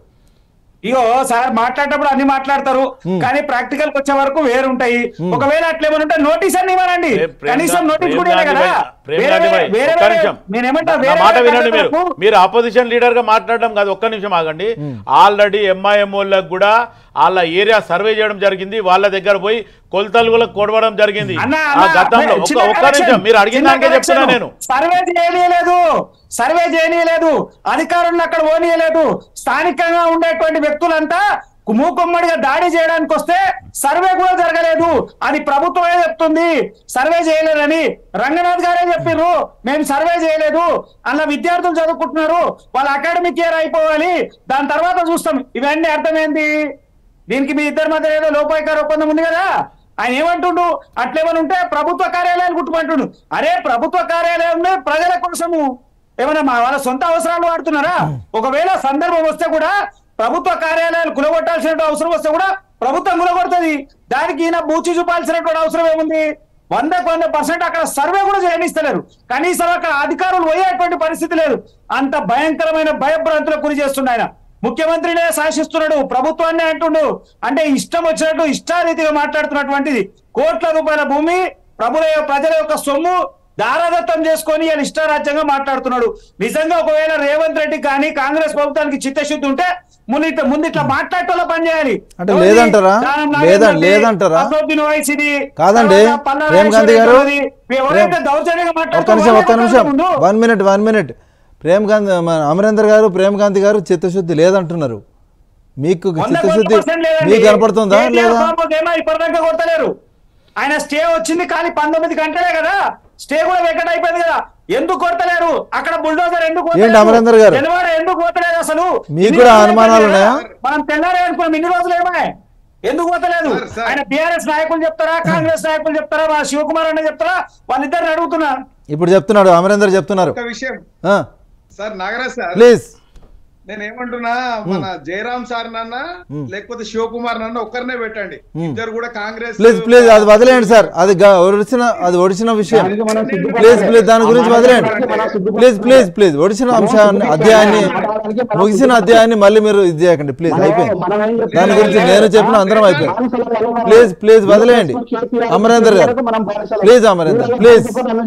ఇగో సార్ మాట్లాడేటప్పుడు అన్ని మాట్లాడతారు కానీ ప్రాక్టికల్ వచ్చే వరకు వేరుంటాయి ఒకవేళ అట్లేమని ఉంటే నోటీస్ అన్ని ఇవ్వనండి ప్రేమ్- ప్రేమ్ కనీసం గా- నోటీస్ ప్రేమ్ కూడా గాంధీ కదా భాయ్, ప్రేమ్ వేరే గాంధీ భాయ్, వేరే- వేరే ఒక్క వేరే- నిమిషం. నేనేమంటా నా వేరే మాట వేరే వినండి మీరు కార్యకర్తలకు మీరు అపోజిషన్ లీడర్ గా మాట్లాడడం కాదు ఒక్క నిమిషం ఆగండి ఆల్రెడీ ఎంఐఎం వాళ్ళకి కూడా వాళ్ళ ఏరియా సర్వే చేయడం జరిగింది వాళ్ళ దగ్గర పోయి కొలతలు కూడా కొడవడం జరిగింది అన్న, ఆ అన్న, గతంలో చిన్న ఒక్క- ఒక్క correction, నిమిషం మీరు అడిగిన చిన్న దానికే చెప్తున్నా correction. నేను సర్వే చేయనీయలేదు సర్వే చేయనీయలేదు అధికారులను అక్కడ పోనీయలేదు స్థానికంగా ఉండేటువంటి వ్యక్తులంతా మూకుమ్మడిగా దాడి చేయడానికి వస్తే సర్వే కూడా జరగలేదు అది ప్రభుత్వమే చెప్తుంది సర్వే చేయలేదని రంగనాథ్ గారే చెప్పారు మేము సర్వే చేయలేదు అలా విద్యార్థులు చదువుకుంటున్నారు వాళ్ళ అకాడమిక్ ఇయర్ అయిపోవాలి దాని తర్వాత చూస్తాం ఇవన్నీ అర్థమైంది దీనికి మీ ఇద్దరి మధ్య ఏదో లోపాయికార ఒప్పందం ఉంది కదా ఆయన ఏమంటుండు అట్లేమని ఉంటే ప్రభుత్వ కార్యాలయాలు కుట్టుమంటుండు అరే ప్రభుత్వ కార్యాలయంలో ప్రజల కోసము ఏమన్నా మా వాళ్ళ సొంత అవసరాలు వాడుతున్నారా ఒకవేళ సందర్భం వస్తే కూడా ప్రభుత్వ కార్యాలయాలు కులగొట్టాల్సిన అవసరం వస్తే కూడా ప్రభుత్వం కులగొడుతుంది దానికి ఈయన బూచి చూపాల్సినటువంటి అవసరం ఏముంది వందకు వంద పర్సెంట్ అక్కడ సర్వే కూడా చేయనిస్తలేరు కనీసం అక్కడ అధికారులు పోయేటువంటి పరిస్థితి లేదు అంత భయంకరమైన భయభ్రాంతులకు గురి చేస్తుండ ఆయన ముఖ్యమంత్రినే శాసిస్తున్నాడు ప్రభుత్వాన్ని అంటుండు అంటే ఇష్టం వచ్చినట్టు ఇష్టారీతిగా మాట్లాడుతున్నటువంటిది కోట్ల రూపాయల భూమి ప్రభుల యొక్క- ప్రజల యొక్క సొమ్ము దారాదత్తం చేసుకొని ఆయన ఇష్టారాజ్యంగా మాట్లాడుతున్నాడు నిజంగా ఒకవేళ రేవంత్ రెడ్డి కానీ కాంగ్రెస్ ప్రభుత్వానికి చిత్తశుద్ధి ఉంటే ముందు ఇట్లా ముందు ఇట్లా మాట్లాడటంలో పనిచేయాలి అంటే లేదంటారా? లేదా- లేదంటారా? కాదండి. ప్రేమ్ గాంధీ గారు, ఎవరైతే ప్రేమ్- దౌర్జన్యంగా ఒక్క మాట్లాడుతున్నారో నిమిషం ఒక్క వాళ్ళే నిమిషం మాట్లాడకుండా ఉండు. One minute one minute Prem Gandhi మన అమరేందర్ గారు ప్రేమ్ గాంధీ గారు చిత్తశుద్ధి లేదంటున్నారు మీకు వంద చిత్తశుద్ధి పర్సెంట్ లేదండి. మీకు కనపడుతుందా కేటీఆర్ లేదా కాకపోతే ఏమో ఇప్పటిదాకా కొడతలేరు ఆయన స్టే వచ్చింది కానీ పంతొమ్మిది గంటలే కదా స్టే కూడా వెకట్ అయిపోయింది కదా ఎందుకు కొడతలేరు అక్కడ బుల్డోజర్ ఎందుకు ఏంటి కొడతలేరు? అమరేందర్ గారు? జనవాడ ఎందుకు పోతలేదు అసలు మీకు ఇన్ని కూడా రోజులు అనుమానాలు అయిపోయింది కదా? ఉన్నాయా? మనం తెల్లారే అనుకున్నాం ఇన్ని రోజులు ఏమే ఎందుకు పోతలేదు సార్, సార్. ఆయన బీఆర్ఎస్ నాయకులు చెప్తారా కాంగ్రెస్ నాయకులు చెప్తారా మా శివకుమార్ అన్న చెప్తారా వాళ్ళిద్దరిని అడుగుతున్నా ఇప్పుడు చెప్తున్నాడు అమరేందర్ చెప్తున్నారు ఒక విషయం ఆ, సార్ నాగరాజ్ సార్ ప్లీజ్ నేను ఏమంటున్నా మన జయరాం సార్ నన్న లేకపోతే శివకుమార్ నన్న ఒక్కరినే పెట్టండి ఇద్దరు కూడా కాంగ్రెస్ ప్లీజ్ ప్లీజ్ అది వదిలేయండి సార్ అది గ- ఒడిసిన అది ఒడిసిన విషయం దానికి మనం సిగ్గుపడాలి. ప్లీజ్ ప్లీజ్ దాని గురించి ఆ వదిలేయండి మాట్లాడడానికి మనం సిగ్గుపడాలి. ప్లీజ్ ప్లీజ్ ప్లీజ్ ఒడిసిన అంశాన్ని అధ్యాయాన్ని ముగిసిన అధ్యాయాన్ని మళ్ళీ మీరు ఇది చేయకండి ప్లీజ్ అయిపోయింది దాని గురించి నేను చెప్పిన అందరం అయిపోయింది ప్లీజ్ ప్లీజ్ వదిలేయండి అమరేందర్ గారు please Amarender please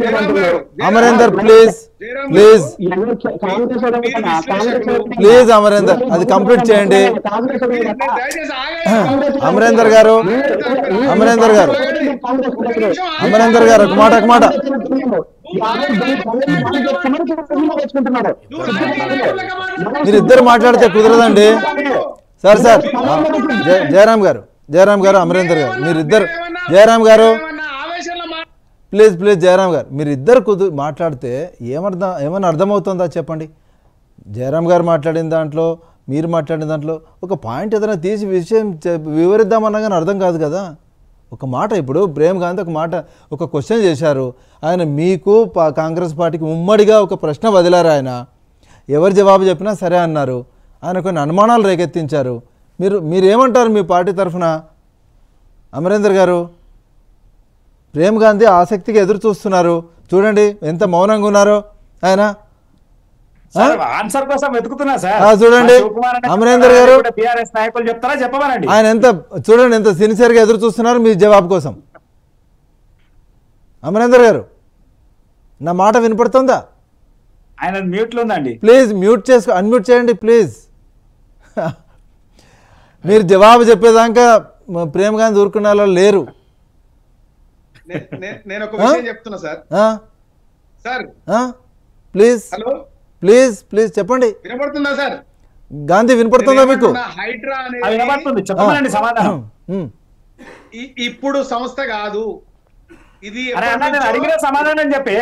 Amarender please please please Amarender అది కంప్లీట్ చేయండి దయచేసి ఆగండి. అమరేందర్ గారు అమరేందర్ గారు అమరేందర్ గారు ఒక మాట ఒక మాట మీరు ఇద్దరు మాట్లాడితే కుదరదండి సార్ సార్ ఆ, జయ- జయరాం గారు జయరాం గారు అమరేందర్ గారు మీరు ఇద్దరు జయరాం గారు ఏమన్నా ఆవేశంలో మా- ప్లీజ్ ప్లీజ్ జయరాం గారు మీరు ఇద్దరు కుదు మాట్లాడితే ఏమర్థం ఏమన్నా అర్థమవుతుందా చెప్పండి జయరాం గారు మాట్లాడిన దాంట్లో మీరు మాట్లాడిన దాంట్లో ఒక పాయింట్ ఏదైనా తీసి విషయం చె- వివరిద్దామన్నా కానీ అర్థం కాదు కదా ఒక మాట ఇప్పుడు ప్రేమ్ గాంధీ ఒక మాట ఒక క్వశ్చన్ చేశారు ఆయన మీకు పా- కాంగ్రెస్ పార్టీకి ఉమ్మడిగా ఒక ప్రశ్న వదిలారు ఆయన ఎవరు జవాబు చెప్పినా సరే అన్నారు ఆయన కొన్ని అనుమానాలు రేకెత్తించారు మీరు మీరేమంటారు మీ పార్టీ తరఫున అమరేందర్ గారు ప్రేమ్ గాంధీ ఆసక్తిగా ఎదురు చూస్తున్నారు చూడండి ఎంత మౌనంగా ఉన్నారో ఆయన సార్ ఆన్సర్ కోసం వెతుకుతున్నా సార్ ఆ, చూడండి. మా శివకుమార్ అనే అమరేందర్ గారు. టిఆర్ఎస్ నాయకులు చెప్తారా చెప్పమనండి ఆయన ఎంత చూడండి ఎంత సిన్సియర్గా ఎదురు చూస్తున్నారు మీ జవాబు కోసం అమరేందర్ గారు నా మాట వినపడుతుందా ఆయన మ్యూట్ లో ఉందండి ప్లీజ్ మ్యూట్ చేసుకో అన్మ్యూట్ చేయండి ప్లీజ్ మీరు జవాబు చెప్పేదాకా మ- ప్రేమ్ గాంధీ ఊరుకునే వాళ్ళు లేరు నే- నే- నేను ఒక విషయం చెప్తున్నా సార్ ఆ? సార్ ఆ? ప్లీజ్ హలో ప్లీజ్ ప్లీజ్ చెప్పండి వినపడుతుందా సార్ గాంధీ వినపడుతుందా మీకు నేనేమంటున్నా, హైడ్రా అది అనేది వినబడుతుంది చెప్పమనండి సమాధానం ఉమ్. ఇ- ఇప్పుడు సంస్థ కాదు ఇది అరే అన్న నేను ఎప్పటి అడిగిన నుంచో- సమాధానం చెప్పి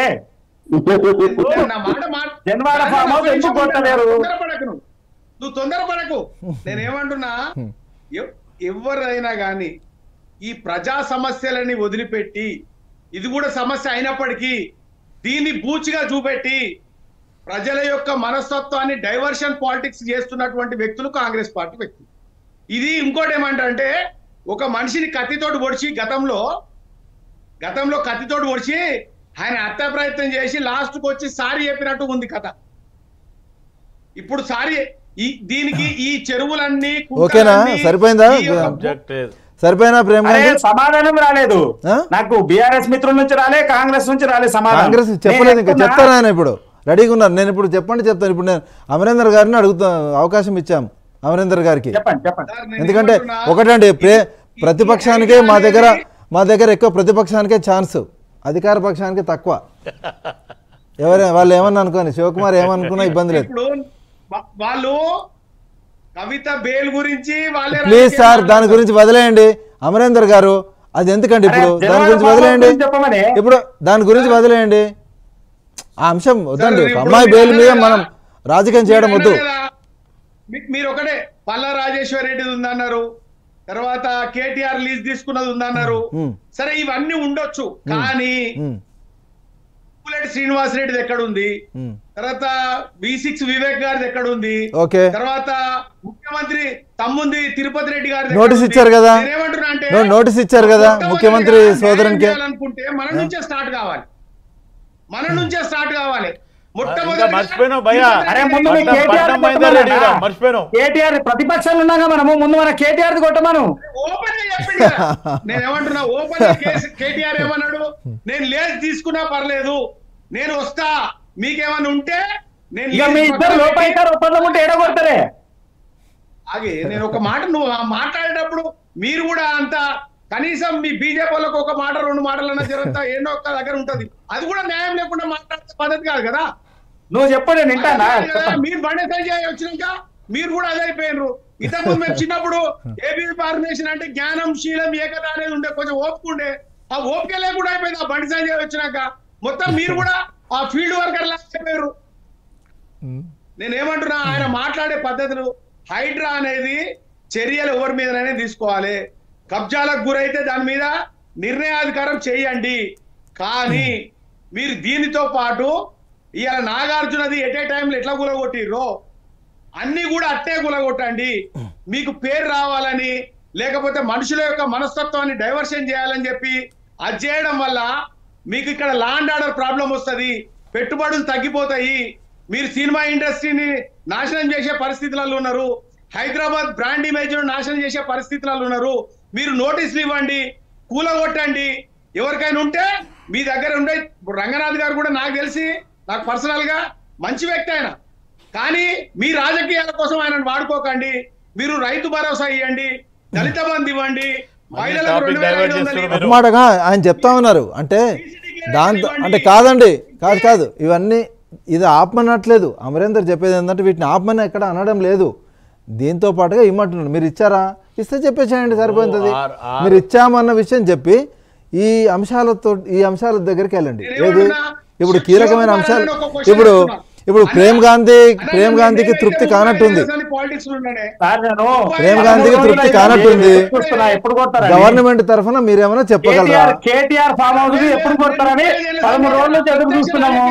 నేను నా మాట మాట్- జన్వాడ నాన్న, ఫామ్ హౌస్ నా ఎందుకు కొంచెం కొట్టలేరు? తొందరపడకు నువ్వు. నువ్వు తొందరపడకు నేనేమంటున్నా ఎవ్- ఎవరైనా గాని ఈ ప్రజా సమస్యలని వదిలిపెట్టి ఇది కూడా సమస్య అయినప్పటికీ దీన్ని బూచిగా చూపెట్టి ప్రజల యొక్క మనస్తత్వాన్ని డైవర్షన్ పాలిటిక్స్ చేస్తున్నటువంటి వ్యక్తులు కాంగ్రెస్ పార్టీ వ్యక్తులు ఇది ఇంకోటి ఏమంటారంటే ఒక మనిషిని కత్తితోటి పొడిచి గతంలో గతంలో కత్తితోటి పొడిచి ఆయన హత్య ప్రయత్నం చేసి లాస్ట్కి వచ్చి సారీ చెప్పినట్టు ఉంది కథ ఇప్పుడు సారీ ఈ దీనికి ఈ చెరువులన్నీ ఓకేనా? కుంటలన్నీ, సరిపోయిందా? ఈ యొక్క సబ్జెక్ట్ సరిపోయినా ప్రేమ్ అరే గాంధీ సమాధానం రాలేదు ఆ? నాకు బీఆర్ఎస్ మిత్రుల నుంచి రాలే కాంగ్రెస్ నుంచి రాలే సమాధానం కాంగ్రెస్ చెప్పలేదు నేను ఇంకా చెప్తున్నా, చెప్తాను ఆయన ఇప్పుడు రెడీగా ఉన్నారు నేను ఇప్పుడు చెప్పండి చెప్తాను ఇప్పుడు నేను అమరేందర్ గారిని అడుగుతా అవకాశం ఇచ్చాం అమరేందర్ గారికి చెప్పండి చెప్పండి సార్, నేను ఎందుకంటే ఏమంటున్నా, ఒకటండి ప్రే ఈ- ఈ ప్రతిపక్షానికే హైడ్రా మా దగ్గర అనేది మా దగ్గర ఎక్కువ ప్రతిపక్షానికే ఛాన్స్ అధికార పక్షానికి తక్కువ ఎవరే వాళ్ళు ఏమన్నా అనుకోని శివకుమార్ ఏమనుకున్నా ఇబ్బంది లేదు ఇప్పుడు వా- వాళ్ళు కవిత బేల్ గురించి వాళ్ళే ప్లీజ్ రాజకీయ సార్ దాని మాట్లాడతారు. గురించి వదిలేయండి అమరేందర్ గారు అది ఎందుకండి ఇప్పుడు అరే, దాని గురించి జనరల్ వదిలేయండి గురించి చెప్పమని. ఇప్పుడు దాని గురించి వదిలేయండి ఆ అంశం వద్దండి ఇప్పుడు అమ్మాయి మీరు బెయిల్ మీద అన్నారు మనం కదా, రాజకీయం చేయడం మీరు వద్దు అన్నారు కదా, మీ- మీరు ఒకటే పల్లా రాజేశ్వర రెడ్డిది ఉందన్నారు తర్వాత కేటీఆర్ లీజ్ తీసుకున్నది ఉందన్నారు ఉమ్, సరే ఇవన్నీ ఉండొచ్చు కానీ ఉమ్, పుల్లెటి శ్రీనివాస్ రెడ్డిది ఎక్కడుంది ఉమ్. తర్వాత వి సిక్స్ వివేక్ గారిది ఎక్కడుంది ఓకే తర్వాత ముఖ్యమంత్రి తమ్ముంది తిరుపతి రెడ్డి గారి నోటీస్ ఇచ్చారు కదా? నేనేమంటున్నా అంటే నో- నోటీస్ ఇచ్చారు కదా మొట్టమొదటిగా ముఖ్యమంత్రి న్యాయం సోదరునికి చేయాలనుకుంటే మన నుంచే స్టార్ట్ కావాలి మన నుంచే స్టార్ట్ కావాలి ఇంకా మర్చిపోయినావు భయ్యా. అరే ముందు మీ పట్నం- కేటీఆర్ పట్నం మహేందర్ రెడ్డి కూడా మర్చిపోయినావు. కేటీఆర్ ప్రతిపక్షాలు ఉన్నాగా మనము ముందు మన కేటీఆర్ కొట్టమను ఓపెన్ గా చెప్పిండు కదా. నేను ఏమంటున్నా ఓపెన్ గా కేసు- కేటీఆర్ ఏమన్నాడు నేను లేచి తీసుకున్నా పర్లేదు నేను వస్తా మీకేమన్నా ఉంటే నేను ఇక మీ లేచి ఇద్దరు పక్కన పెట్టి- లోపలికారు ఒప్పందం ఉంటే ఏడగొడతారే ఆగే నేను ఒక మాట నువ్వు ఆ మాట్లాడేటప్పుడు మీరు కూడా అంత కనీసం మీ బీజేపీ వాళ్ళకి ఒక మాట రెండు మాటలన్నా జరుగుతా ఏంటో ఒక్క దగ్గర ఉంటది అది కూడా న్యాయం లేకుండా మాట్లాడే పద్ధతి కాదు కదా నువ్వు చెప్పు నేను వింటానా అదే కదా, మీరు బండి సంజయ్ వచ్చినాక మీరు కూడా అదే అయిపోయినారు ఇంతకుముందు మేము చిన్నప్పుడు ఏబీ ఫార్మేషన్ అంటే జ్ఞానం శీలం ఏకత అనేది ఉండే కొంచెం ఓపిక ఉండే ఆ ఓపిక లేకుండా అయిపోయింది ఆ బండి సంజయ్ వచ్చినాక మొత్తం మీరు కూడా ఆ ఫీల్డ్ వర్కర్ లాగా అయిపోయారు నేను ఏమంటున్నా ఆయన మాట్లాడే పద్ధతులు హైడ్రా అనేది చర్యలు ఎవరి మీదనే తీసుకోవాలి కబ్జాలకు గురైతే దాని మీద నిర్ణయాధికారం చేయండి కానీ మీరు దీనితో పాటు ఇవాళ నాగార్జునది ఎట్ ఏ టైంలో ఎట్లా గులగొట్టిర్రో అన్ని కూడా అట్టే గులగొట్టండి మీకు పేరు రావాలని లేకపోతే మనుషుల యొక్క మనస్తత్వాన్ని డైవర్షన్ చేయాలని చెప్పి అది చేయడం వల్ల మీకు ఇక్కడ లాండ్ ఆర్డర్ ప్రాబ్లం వస్తది పెట్టుబడులు తగ్గిపోతాయి మీరు సినిమా ఇండస్ట్రీని నాశనం చేసే పరిస్థితులలో ఉన్నారు హైదరాబాద్ బ్రాండ్ ఇమేజ్ నాశనం చేసే పరిస్థితులలో ఉన్నారు మీరు నోటీసులు ఇవ్వండి కూలగొట్టండి ఎవరికైనా ఉంటే మీ దగ్గర ఉండే ఇప్పుడు రంగనాథ్ గారు కూడా నాకు తెలిసి నాకు పర్సనల్ గా మంచి వ్యక్తి ఆయన కానీ మీ రాజకీయాల కోసం ఆయనను వాడుకోకండి మీరు రైతు భరోసా ఇవ్వండి దళిత బంధు ఇవ్వండి మహిళలకు టాపిక్ రెండు వేల డైవర్ట్ ఐదు వందలు చేస్తున్నారు ఇవ్వండి. ఒక మాటగా ఆయన చెప్తా ఉన్నారు అంటే దాంతో అంటే కాదండి కాదు కాదు ఇవన్నీ ఇది ఆపమనట్లేదు అమరేందర్ చెప్పేది ఏంటంటే వీటిని ఆపమని ఎక్కడ అనడం లేదు దీంతో పాటుగా ఇమ్మంటున్నాడు మీరు ఇచ్చారా ఇస్తే చెప్పేసేయండి సరిపోతుంది ఆర్- ఆర్- మీరు ఇచ్చామన్న విషయం చెప్పి ఈ అంశాలతో ఈ అంశాల దగ్గరికి వెళ్ళండి నేను ఏది ఏమంటున్నా? ఇప్పుడు శివ- కీలకమైన శివకుమార్ అంశాలు అన్న ఒక question ఇప్పుడు అడుగుతున్నా. ఇప్పుడు ప్రేమ్ గాంధీ ప్రేమ్ గాంధీకి తృప్తి కానట్టుంది పాలిటిక్స్ లోనే సార్ నేను ప్రేమ్ గాంధీకి తృప్తి కానట్టుంది చూస్తున్నా, ఎప్పుడు కొడతారని గవర్నమెంట్ తరఫున మీరేమైనా చెప్పగలరా కేటీఆర్ కేటీఆర్ ఫామ్ హౌస్ ఎప్పుడు కొడతారని పదమూడు రోజుల నుంచి ఎదురు చూస్తున్నాము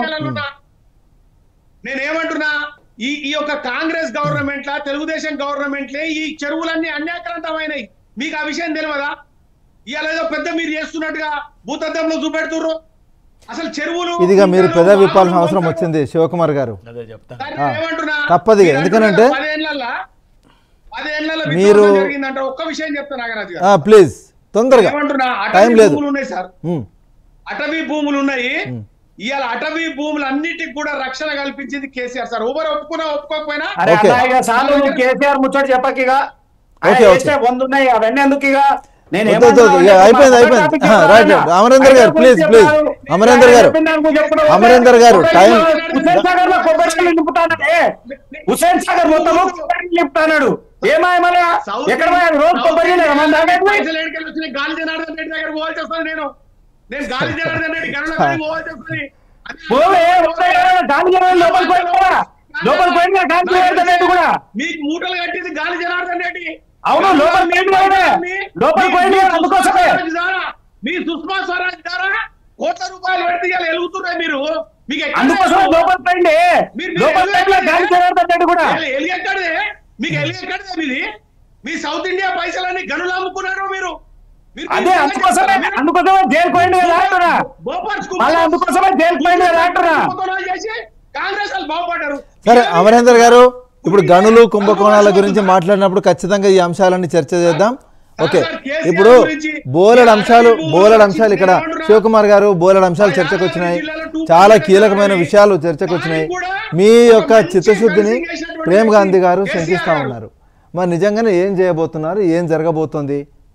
నేనేమంటున్నా ఈ ఈ యొక్క కాంగ్రెస్ గవర్నమెంట్ లా తెలుగుదేశం గవర్నమెంట్ లే ఈ చెరువులన్నీ అన్యాక్రాంతమైనాయి మీకు ఆ విషయం తెలియదా ఇవాళ ఏదో పెద్ద మీరు చేస్తున్నట్టుగా భూతద్దంలో చూపెడుతుర్రు అసలు చెరువులు ఇదిగా మీరు గుంటలు, పెద్ద విప్పాల్సిన వాగులు, అవసరం వంకలు. వచ్చింది శివకుమార్ గారు అదే చెప్తా సార్, ఆ, నేను ఏమంటున్నా? తప్పదు ఇక. మీరు ఎందుకనంటే అంటున్నారు పదేళ్లలో పదేళ్లలో మీరు- విధ్వంసం జరిగిందంటే ఒక్క విషయం చెప్తా నాగరాజు గారు ఆ, ప్లీజ్ తొందరగా ఏమంటున్నా టైం అటవీ లేదు భూములు ఉన్నాయి సార్ ఉమ్, అటవీ భూములు ఉన్నాయి ఇవాళ అటవీ భూములు అన్నిటికి కూడా రక్షణ కల్పించింది కేసీఆర్ సార్ ఎవరు ఒప్పుకున్నా ఒప్పుకోకపోయినా అరే ఓకే. అన్నయ్య ఇక చాలు నువ్వు కేసీఆర్ ముచ్చట చెప్పకిగా ఓకే, ఓకే. చేసే వంద ఉన్నాయి అవన్నీ ఎందుకు ఇక నేను వద్దు, వద్దు, వద్దు. ఇక అయిపోయింది అయిపోయింది ఆ, రైట్ రైట్ అమరేందర్ గారు ప్లీజ్ ప్లీజ్ అమరేందర్ గారు అమరేందర్ గారు టైం హుసేన్ సాగర్ లో కొబ్బరి చెట్లు నింపుతానంటే హుసేన్ సాగర్ మొత్తం కొబ్బరి నింపుతాడు ఏమాయమలే ఎక్కడ పోయాడు రోజు కొబ్బరి నీళ్ళే మన దగ్గర పోయి. పైసలు ఎక్కడికి వచ్చినాయి? గాలి జనార్దన్ రెడ్డి దగ్గర పోవాల్సి వస్తుంది నేను నేను గాలి జనార్దన్ రెడ్డి గనుల కాడికి పోవాల్సి వస్తుంది పోవే, వస్తాయి కదా, గాంధీ జనాలు లోపలికి పోయి కూడా లోపలికి పోయింది కదా, గాంధీ జనార్దన్ రెడ్డి కూడా మీకు మూటలు కట్టింది గాలి జనార్దన్ రెడ్డి అవును, లోపలికి పోయింది కదా. లోపలికి పోయింది కదా, అందుకోసమే. మీ సుష్మా స్వరాజ్ ద్వారా కోట్ల రూపాయలు పెడితే ఇవాళ వెలుగుతున్నాయి మీరు మీకు ఎక్కడ అందుకోసం లేదు? లోపలికి పోయింది మీరు- లోపలికి పోయింది కదా, గాంధీ జనార్దన్ రెడ్డి కూడా ఎలి- ఎలి ఎక్కడిదే మీకు ఎలి ఎక్కడిదే మీది మీ సౌత్ ఇండియా పైసలన్నీ గనులు అమ్ముకున్నారు మీరు మీరు అదే అందుకోసమే అందుకోసమే జైలు పోయింది కదా అంటున్నా బోఫర్స్ కు- మళ్ళీ అందుకోసమే జైలు పోయింది కదా అంటున్నా కుంభకోణాలు చేసి కాంగ్రెస్ వాళ్ళు బాగుపడ్డారు సరే అమరేందర్ గారు ఇప్పుడు గనులు కుంభకోణాల గురించి మాట్లాడినప్పుడు ఖచ్చితంగా ఈ అంశాలన్నీ చర్చ చేద్దాం ఓకే ఇప్పుడు బోలెడు అంశాలు బోలెడు అంశాలు ఇక్కడ శివకుమార్ గారు బోలెడు అంశాలు చర్చకు వచ్చినాయి చాలా కీలకమైన విషయాలు చర్చకు వచ్చినాయి మీ యొక్క చిత్తశుద్ధిని ప్రేమ్ గాంధీ గారు శంకిస్తా ఉన్నారు మరి నిజంగానే ఏం చేయబోతున్నారు ఏం జరగబోతోంది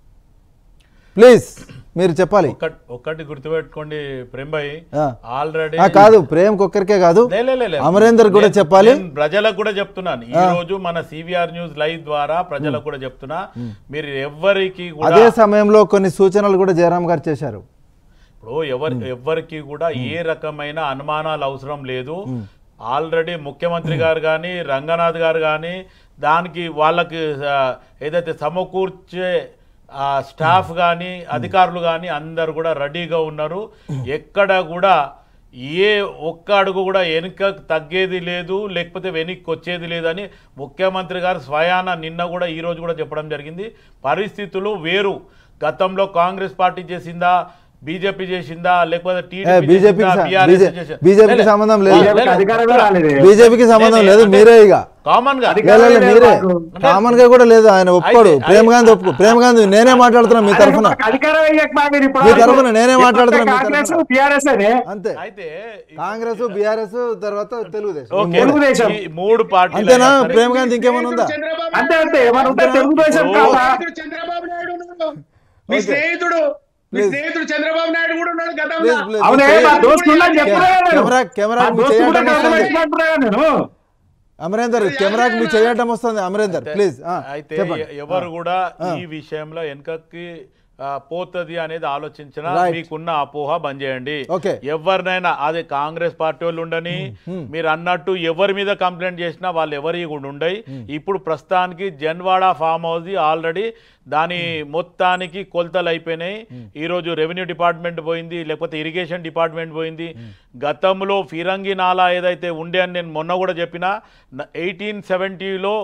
ప్లీజ్ మీరు చెప్పాలి ఒక్కటి ఒక్కటి గుర్తుపెట్టుకోండి ప్రేమ్ భాయ్ ఆ. ఆల్రెడీ ఆ, కాదు ప్రేమ్ ఒక్కరికే కాదు లే, లే, లే, లే. అమరేందర్ కూడా నేను- చెప్పాలి నేను ప్రజలకు కూడా చెప్తున్నాను ఈ రోజు మన సివిఆర్ న్యూస్ లైవ్ ద్వారా ప్రజలకు కూడా చెప్తున్నా మీరు ఎవ్వరికి కూడా అదే సమయంలో కొన్ని సూచనలు కూడా జయరాం గారు చేశారు ఇప్పుడు ఎవరి ఎవ్వరికి కూడా ఏ రకమైన అనుమానాలు అవసరం లేదు ఆల్రెడీ ముఖ్యమంత్రి గారు కానీ రంగనాథ్ గారు కానీ దానికి వాళ్ళకి ఆ, ఏదైతే సమకూర్చే ఆ, స్టాఫ్ కానీ అధికారులు కానీ అందరు కూడా రెడీగా ఉన్నారు ఎక్కడ కూడా ఏ ఒక్క అడుగు కూడా వెనుక తగ్గేది లేదు లేకపోతే వెనక్కి వచ్చేది లేదని ముఖ్యమంత్రి గారు స్వయాన నిన్న కూడా ఈ రోజు కూడా చెప్పడం జరిగింది పరిస్థితులు వేరు గతంలో కాంగ్రెస్ పార్టీ చేసిందా బీజేపీ చేసిందా లేకపోతే ఏ, బీజేపీకి స- బీజే- బీజేపీకి సంబంధం లేదు. బీజేపీకి అధికారమే రాలేదు బీజేపీకి సంబంధం లేదు మీరే ఇక కామన్ గా అధికారం లే, లే, లేదు మీరే మాకు. కామన్ గా కూడా లేదు ఆయన ఒప్పుకోడు అయితే- ప్రేమ్ గాంధీ ఒప్పుకో ప్రేమ్ గాంధీ నేనే మాట్లాడుతున్నా మీ తరఫున అధికారం వేయక మా మీరు ఇప్పుడు మీ తరఫున నేనే ఇప్పుడు మాట్లాడుతున్నా మీ కాంగ్రెస్ తరఫున. టీఆర్ఎస్ అనే అంతే అయితే కాంగ్రెస్ బీఆర్ఎస్ తర్వాత తెలుగుదేశం ఈ ఓకే మూడే. తెలుగుదేశం. ఈ మూడు పార్టీలు అంతేనా అయినా సరే- ప్రేమ్ గాంధీ ఇంకేమైనా ఉందా చంద్రబాబు అంతే అంతే ఏమన్నా ఉంటే తెలుగుదేశం ఓ. కాదా స్నేహితుడు చంద్రబాబు నాయుడు ఉన్నాడు మీ ఓకే. స్నేహితుడు మీ Please. స్నేహితుడు చంద్రబాబు నాయుడు కూడా ఉన్నాడు గతంలో ప్లీజ్ ప్లీజ్ అవునే మా ప్లీజ్. దోస్తు ఉన్నాడు చెప్పురా నేను. కెమెరా కెమెరా మా మీ దోస్తు కూడా చేయటం గవర్నమెంట్ వస్తుంది అంటున్నా నేను అమరేందర్ కెమెరాకి మీ చేయటం వస్తుంది అమరేందర్ ప్లీజ్ ఆ, అయితే చెప్పండి ఎ- ఎవరు కూడా ఈ విషయంలో వెనకకి ఆ, పోతది అనేది ఆలోచించిన Right. మీకున్న అపోహ బంద్ చేయండి Okay. ఎవరినైనా అది కాంగ్రెస్ పార్టీ వాళ్ళు ఉండని మీరు అన్నట్టు ఎవరి మీద కంప్లైంట్ చేసినా వాళ్ళు ఎవరి కూడా ఉండయి ఇప్పుడు ప్రస్తుతానికి జన్వాడ ఫామ్ హౌస్ ఆల్రెడీ దాని మొత్తానికి కొలతలు అయిపోయినాయి ఈరోజు రెవెన్యూ డిపార్ట్మెంట్ పోయింది లేకపోతే ఇరిగేషన్ డిపార్ట్మెంట్ పోయింది గతంలో ఫిరంగి నాలా ఏదైతే ఉండే అని నేను మొన్న కూడా చెప్పిన ఎయిటీన్ సెవెంటీలో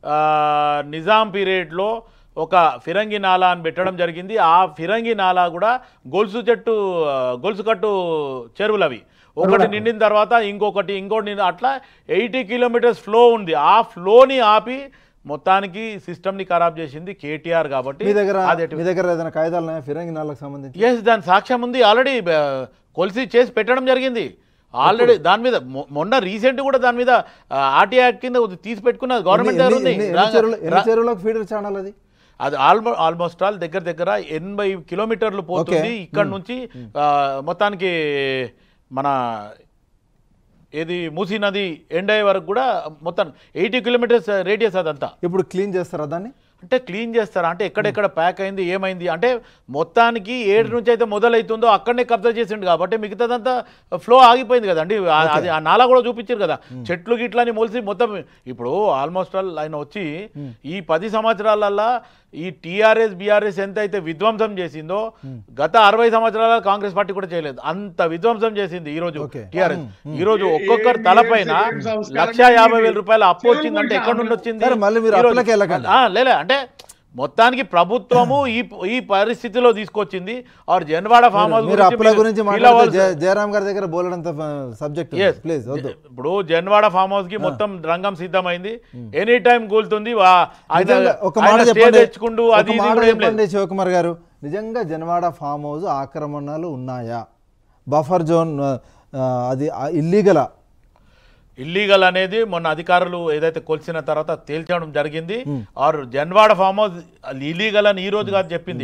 నిజాం పీరియడ్లో ఒక ఫిరంగి నాలా అని పెట్టడం జరిగింది ఆ ఫిరంగి నాలా కూడా గొలుసు చెట్టు ఆ, గొలుసు కట్టు చెరువులు అవి ఒకటి నిండిన తర్వాత ఇంకొకటి ఇంకోటి నిండి అట్లా ఎయిటీ కిలోమీటర్స్ ఫ్లో ఉంది ఆ ఫ్లోని ఆపి మొత్తానికి సిస్టమ్ని ఖరాబ్ చేసింది కేటీఆర్ కాబట్టి మీ దగ్గర అది మీ దగ్గర ఏదైనా కాగితాలు ఉన్నాయా ఫిరంగి నాళ్ళకు సంబంధించి ఎస్ దాని సాక్ష్యం ఉంది ఆల్రెడీ కొలిసి చేసి పెట్టడం జరిగింది ఆల్రెడీ దాని మీద మొ- మొన్న రీసెంట్ కూడా దాని మీద ఆర్టీ యాక్ట్ కింద తీసి పెట్టుకున్నది గవర్నమెంట్ ఎన్ని- దగ్గర ఉంది ఎన్ని- ఎన్ని రా- చెరువులు- ఎన్ని రా- చెరువులకు ఫీడర్ ఛానల్ అది అది ఆల్మో ఆల్మోస్ట్ ఆల్ దగ్గర దగ్గర ఎనభై కిలోమీటర్లు పోతుంది Okay. ఇక్కడ నుంచి ఆ, మొత్తానికి మన ఏది మూసీ నది ఎండ్ అయ్యే వరకు కూడా మొత్తం ఎయిటీ కిలోమీటర్స్ రేడియస్ అదంతా ఇప్పుడు క్లీన్ చేస్తారా దాన్ని అంటే క్లీన్ చేస్తారా అంటే ఎక్కడెక్కడ ప్యాక్ అయింది ఏమైంది అంటే మొత్తానికి ఏడు నుంచి అయితే మొదలవుతుందో అక్కడనే కబ్జా చేసిండు కాబట్టి మిగతాదంతా ఫ్లో ఆగిపోయింది కదండి ఆ- అది ఆ నాలా కూడా చూపించారు కదా చెట్లు గిట్లని మొలిసి మొత్తం ఇప్పుడు ఆల్మోస్ట్ ఆల్ ఆయన వచ్చి ఈ పది సంవత్సరాలల్లా ఈ టీఆర్ఎస్ బీఆర్ఎస్ ఎంత అయితే విధ్వంసం చేసిందో గత అరవై సంవత్సరాల కాంగ్రెస్ పార్టీ కూడా చేయలేదు అంత విధ్వంసం చేసింది ఈ రోజు Okay. టీఆర్ఎస్ ఈ రోజు ఏ- ఒక్కొక్కరు ఏ- తలపైన ఏం సంస్కారం లక్ష యాభై వేల రూపాయల అప్పు శివం వచ్చిందంటే గురించి ఎక్కడి నుండి వచ్చింది సరే, మళ్ళీ మీరు ఈ రోజు- అప్పులకి వెళ్ళకండి. ఆ, లేలే అంటే మొత్తానికి ప్రభుత్వము ఈ ఈ పరిస్థితిలో తీసుకొచ్చింది ఆర్ జన్వాడ ఫామ్ హౌస్ మీరు అప్పుల గురించి feel మాట్లాడితే అవ్వాల్సి- జయ- జయరామ్ గారి దగ్గర బోలెడంత సబ్జెక్ట్ Yes. ప్లీజ్ వద్దు ఇప్పుడు జన్వాడ ఫామ్ హౌస్ కి మొత్తం రంగం సిద్ధమైంది ఎనీ టైం కూలుతుంది వా- ఆయన నిజంగా ఒక మాట ఆయన stay చెప్పండి తెచ్చుకుంటూ ఒక అది ఇది మాట కూడా ఏం లేదు. చెప్పండి శివకుమార్ గారు నిజంగా జనవాడ ఫామ్ హౌస్ ఆక్రమణలు ఉన్నాయా బఫర్ జోన్ ఆ, ఆ, అది ఇల్లీగలా ఇల్లీగల్ అనేది మొన్న అధికారులు ఏదైతే కొలిసిన తర్వాత తేల్చడం జరిగింది ఆర్ జన్వాడ ఫామ్ హౌస్ ఇల్లీగల్ అని ఈ రోజు కాదు చెప్పింది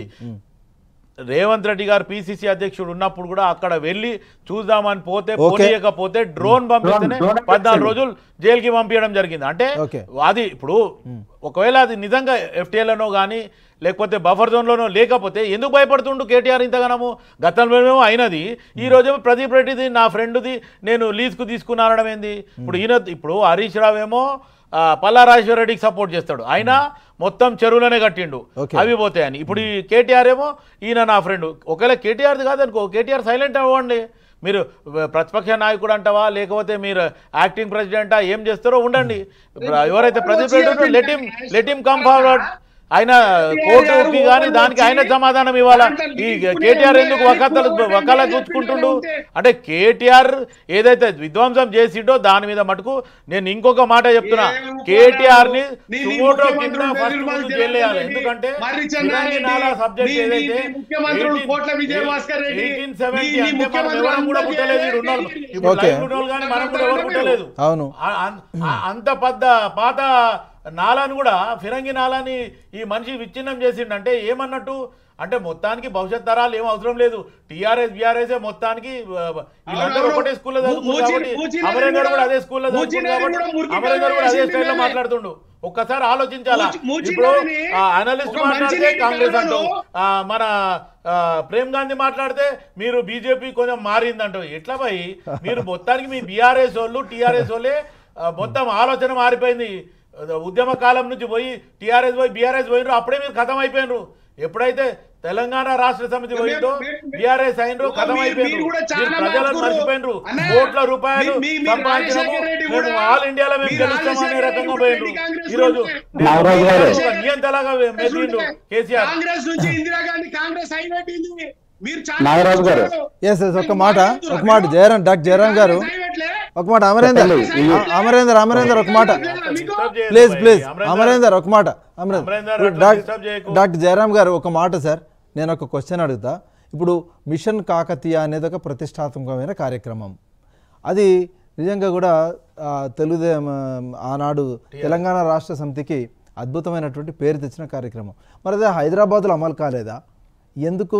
రేవంత్ రెడ్డి గారు పిసిసి అధ్యక్షుడు ఉన్నప్పుడు కూడా అక్కడ వెళ్ళి చూద్దామని పోతే Okay. పోనీయకపోతే డ్రోన్ పంపిస్తేనే drone పద్నాలుగు రోజులు జైలుకి పంపించడం జరిగింది అంటే Okay. అది ఇప్పుడు ఒకవేళ అది నిజంగా ఎఫ్టీఎల్లోనో కానీ లేకపోతే బఫర్ జోన్లోనో లేకపోతే ఎందుకు భయపడుతుండు కేటీఆర్ ఇంతగానము గతంలోనేమో అయినది ఈ రోజేమో ప్రదీప్ రెడ్డిది నా ఫ్రెండ్ది నేను లీజ్కు తీసుకున్నానడం ఏంది ఇప్పుడు ఈయన ఇప్పుడు హరీష్ రావు ఏమో ఆ, పల్లా రాజేశ్వర రెడ్డికి సపోర్ట్ చేస్తాడు ఆయన మొత్తం చెరువులోనే కట్టిండు Okay. అవి పోతాయని ఇప్పుడు ఈ కేటీఆర్ ఏమో ఈయన నా ఫ్రెండ్ ఒకవేళ కేటీఆర్ది కాదనుకో కేటీఆర్ సైలెంట్ అవ్వండి మీరు ప్రతిపక్ష నాయకుడు అంటావా లేకపోతే మీరు యాక్టింగ్ ప్రెసిడెంటా ఏం చేస్తారో ఉండండి ఇప్పుడు ఎవరైతే Pradeep Reddy let him let him come forward ఆయన కోర్టుకి కానీ దానికి ఆయన సమాధానం ఇవ్వాలా ఈ కేటీఆర్ ఎందుకు వకాతలు వకాల చూసుకుంటుండు అంటే కేటీఆర్ ఏదైతే విధ్వంసం చేసిండో దాని మీద మటుకు నేను ఇంకొక మాట చెప్తున్నా కేటీఆర్ ని నీ- నీ సుమోటో కింద ముఖ్యమంత్రులు ఫస్ట్ నిర్మల్ ముందు జైలు వేయాలి జగన్ ఎందుకంటే మర్రి చెన్నారెడ్డి, ఫిరంగి నాలా సబ్జెక్ట్ నీ- నీ- ఏదైతే నీ ముఖ్యమంత్రులు కోట్ల విజయభాస్కర్ రెడ్డి, 1870 నీ- నీ అంటే మనం ముఖ్యమంత్రులు ఎవరం కూడా అందరూ పుట్టలేదు చేయాలి. ఈడ ఉన్నోళ్ళు. ఇప్పుడు Okay. లైవ్ ఉన్నోళ్ళు కానీ మనం కూడా ఎవరు పుట్టలేదు అవును ఆ- అన్- ఆ- అంత పెద్ద పాత నాలాని కూడా ఫిరంగి నాలాని ఈ మనిషి విచ్ఛిన్నం చేసిండంటే ఏమన్నట్టు అంటే మొత్తానికి భవిష్యత్ తరాలు ఏం అవసరం లేదు టీఆర్ఎస్ బీఆర్ఎస్ మొత్తానికి ఆ, వీళ్ళందరూ అవును. ఒకటే స్కూల్లో చదువుకుంటారు మూచి- కాబట్టి మూచినేని అమరేందర్ కూడా కూడా- అదే స్కూల్లో చదువుకుంటారు మూచినేని కాబట్టి కూడా మురికి అమరేందర్ కూడా అదే కాలువ స్టైల్లో వేసింది మాట్లాడుతుండు ఒక్కసారి ఆలోచించాలా మూచి- మూచినేని ఇప్పుడు అనలిస్ట్ ఒక మాట్లాడితే మంచినీటి కాంగ్రెస్ అంటావు కాలువలో ఆ, మన ఆ, ప్రేమ్ గాంధీ మాట్లాడితే మీరు బీజేపీ కొంచెం మారిందంటావు ఎట్లా పోయి మీరు మొత్తానికి మీ బీఆర్ఎస్ వాళ్ళు టీఆర్ఎస్ వాళ్ళే ఆ, మొత్తం ఆలోచన మారిపోయింది ఉద్యమ కాలం నుంచి పోయి టీఆర్ఎస్ పోయి బీఆర్ఎస్ పోయినరు అప్పుడే మీరు కథం అయిపోయినరు ఎప్పుడైతే తెలంగాణ రాష్ట్ర సమితి మీరు- పోయిందో మీరు- మీరు- బీఆర్ఎస్ అయినరు కథం మీరు- అయిపోయినరు మీరు కూడా మీరు చాలా ప్రజలను మార్పులు. మర్చిపోయినరు అన్నయ్య, కోట్ల రూపాయలు మీ- మీ- మీ సంపాదించడము రాజశేఖర రెడ్డి మేము కూడా- ఆల్ ఇండియాలో మేము మీ గెలుస్తాం అనే రాజశేఖర రకంగా రెడ్డి పోయినరు కాంగ్రెస్ ఈ రోజు ఉంటే- నాగరాజు గారు. నియంతలాగా మెదిండు కేసీఆర్ కాంగ్రెస్ నుంచి ఇందిరాగాంధీ కాంగ్రెస్ అయిపెట్టింది మీరు చాలా నాగరాజు గారు. ఎస్ ఎస్ ఒక మాట ఒక మాట జయరామ్ డాక్టర్ జయరామ్ గారు ఒక మాట అమరేందర్ చెప్పండి. అ- అమరేందర్ అమరేందర్ ఒక మాట Disturb చేయొద్దు ప్లీజ్ భయ్. ప్లీజ్ అమరేందర్ అమరేందర్ ఒక మాట అమరేందర్ అమరేందర్ అట్లా డాక్- disturb చేయకు. డాక్టర్ జయరామ్ గారు ఒక మాట సార్ నేను ఒక క్వశ్చన్ అడుగుతా ఇప్పుడు మిషన్ కాకతీయ అనేది ఒక ప్రతిష్టాత్మకమైన కార్యక్రమం అది నిజంగా కూడా ఆ, తెలుగుదేశం ఆ, ఆనాడు తెలంగాణ రాష్ట్ర సమితికి అద్భుతమైనటువంటి పేరు తెచ్చిన కార్యక్రమం మరి అదే హైదరాబాద్లో అమలు కాలేదా ఎందుకు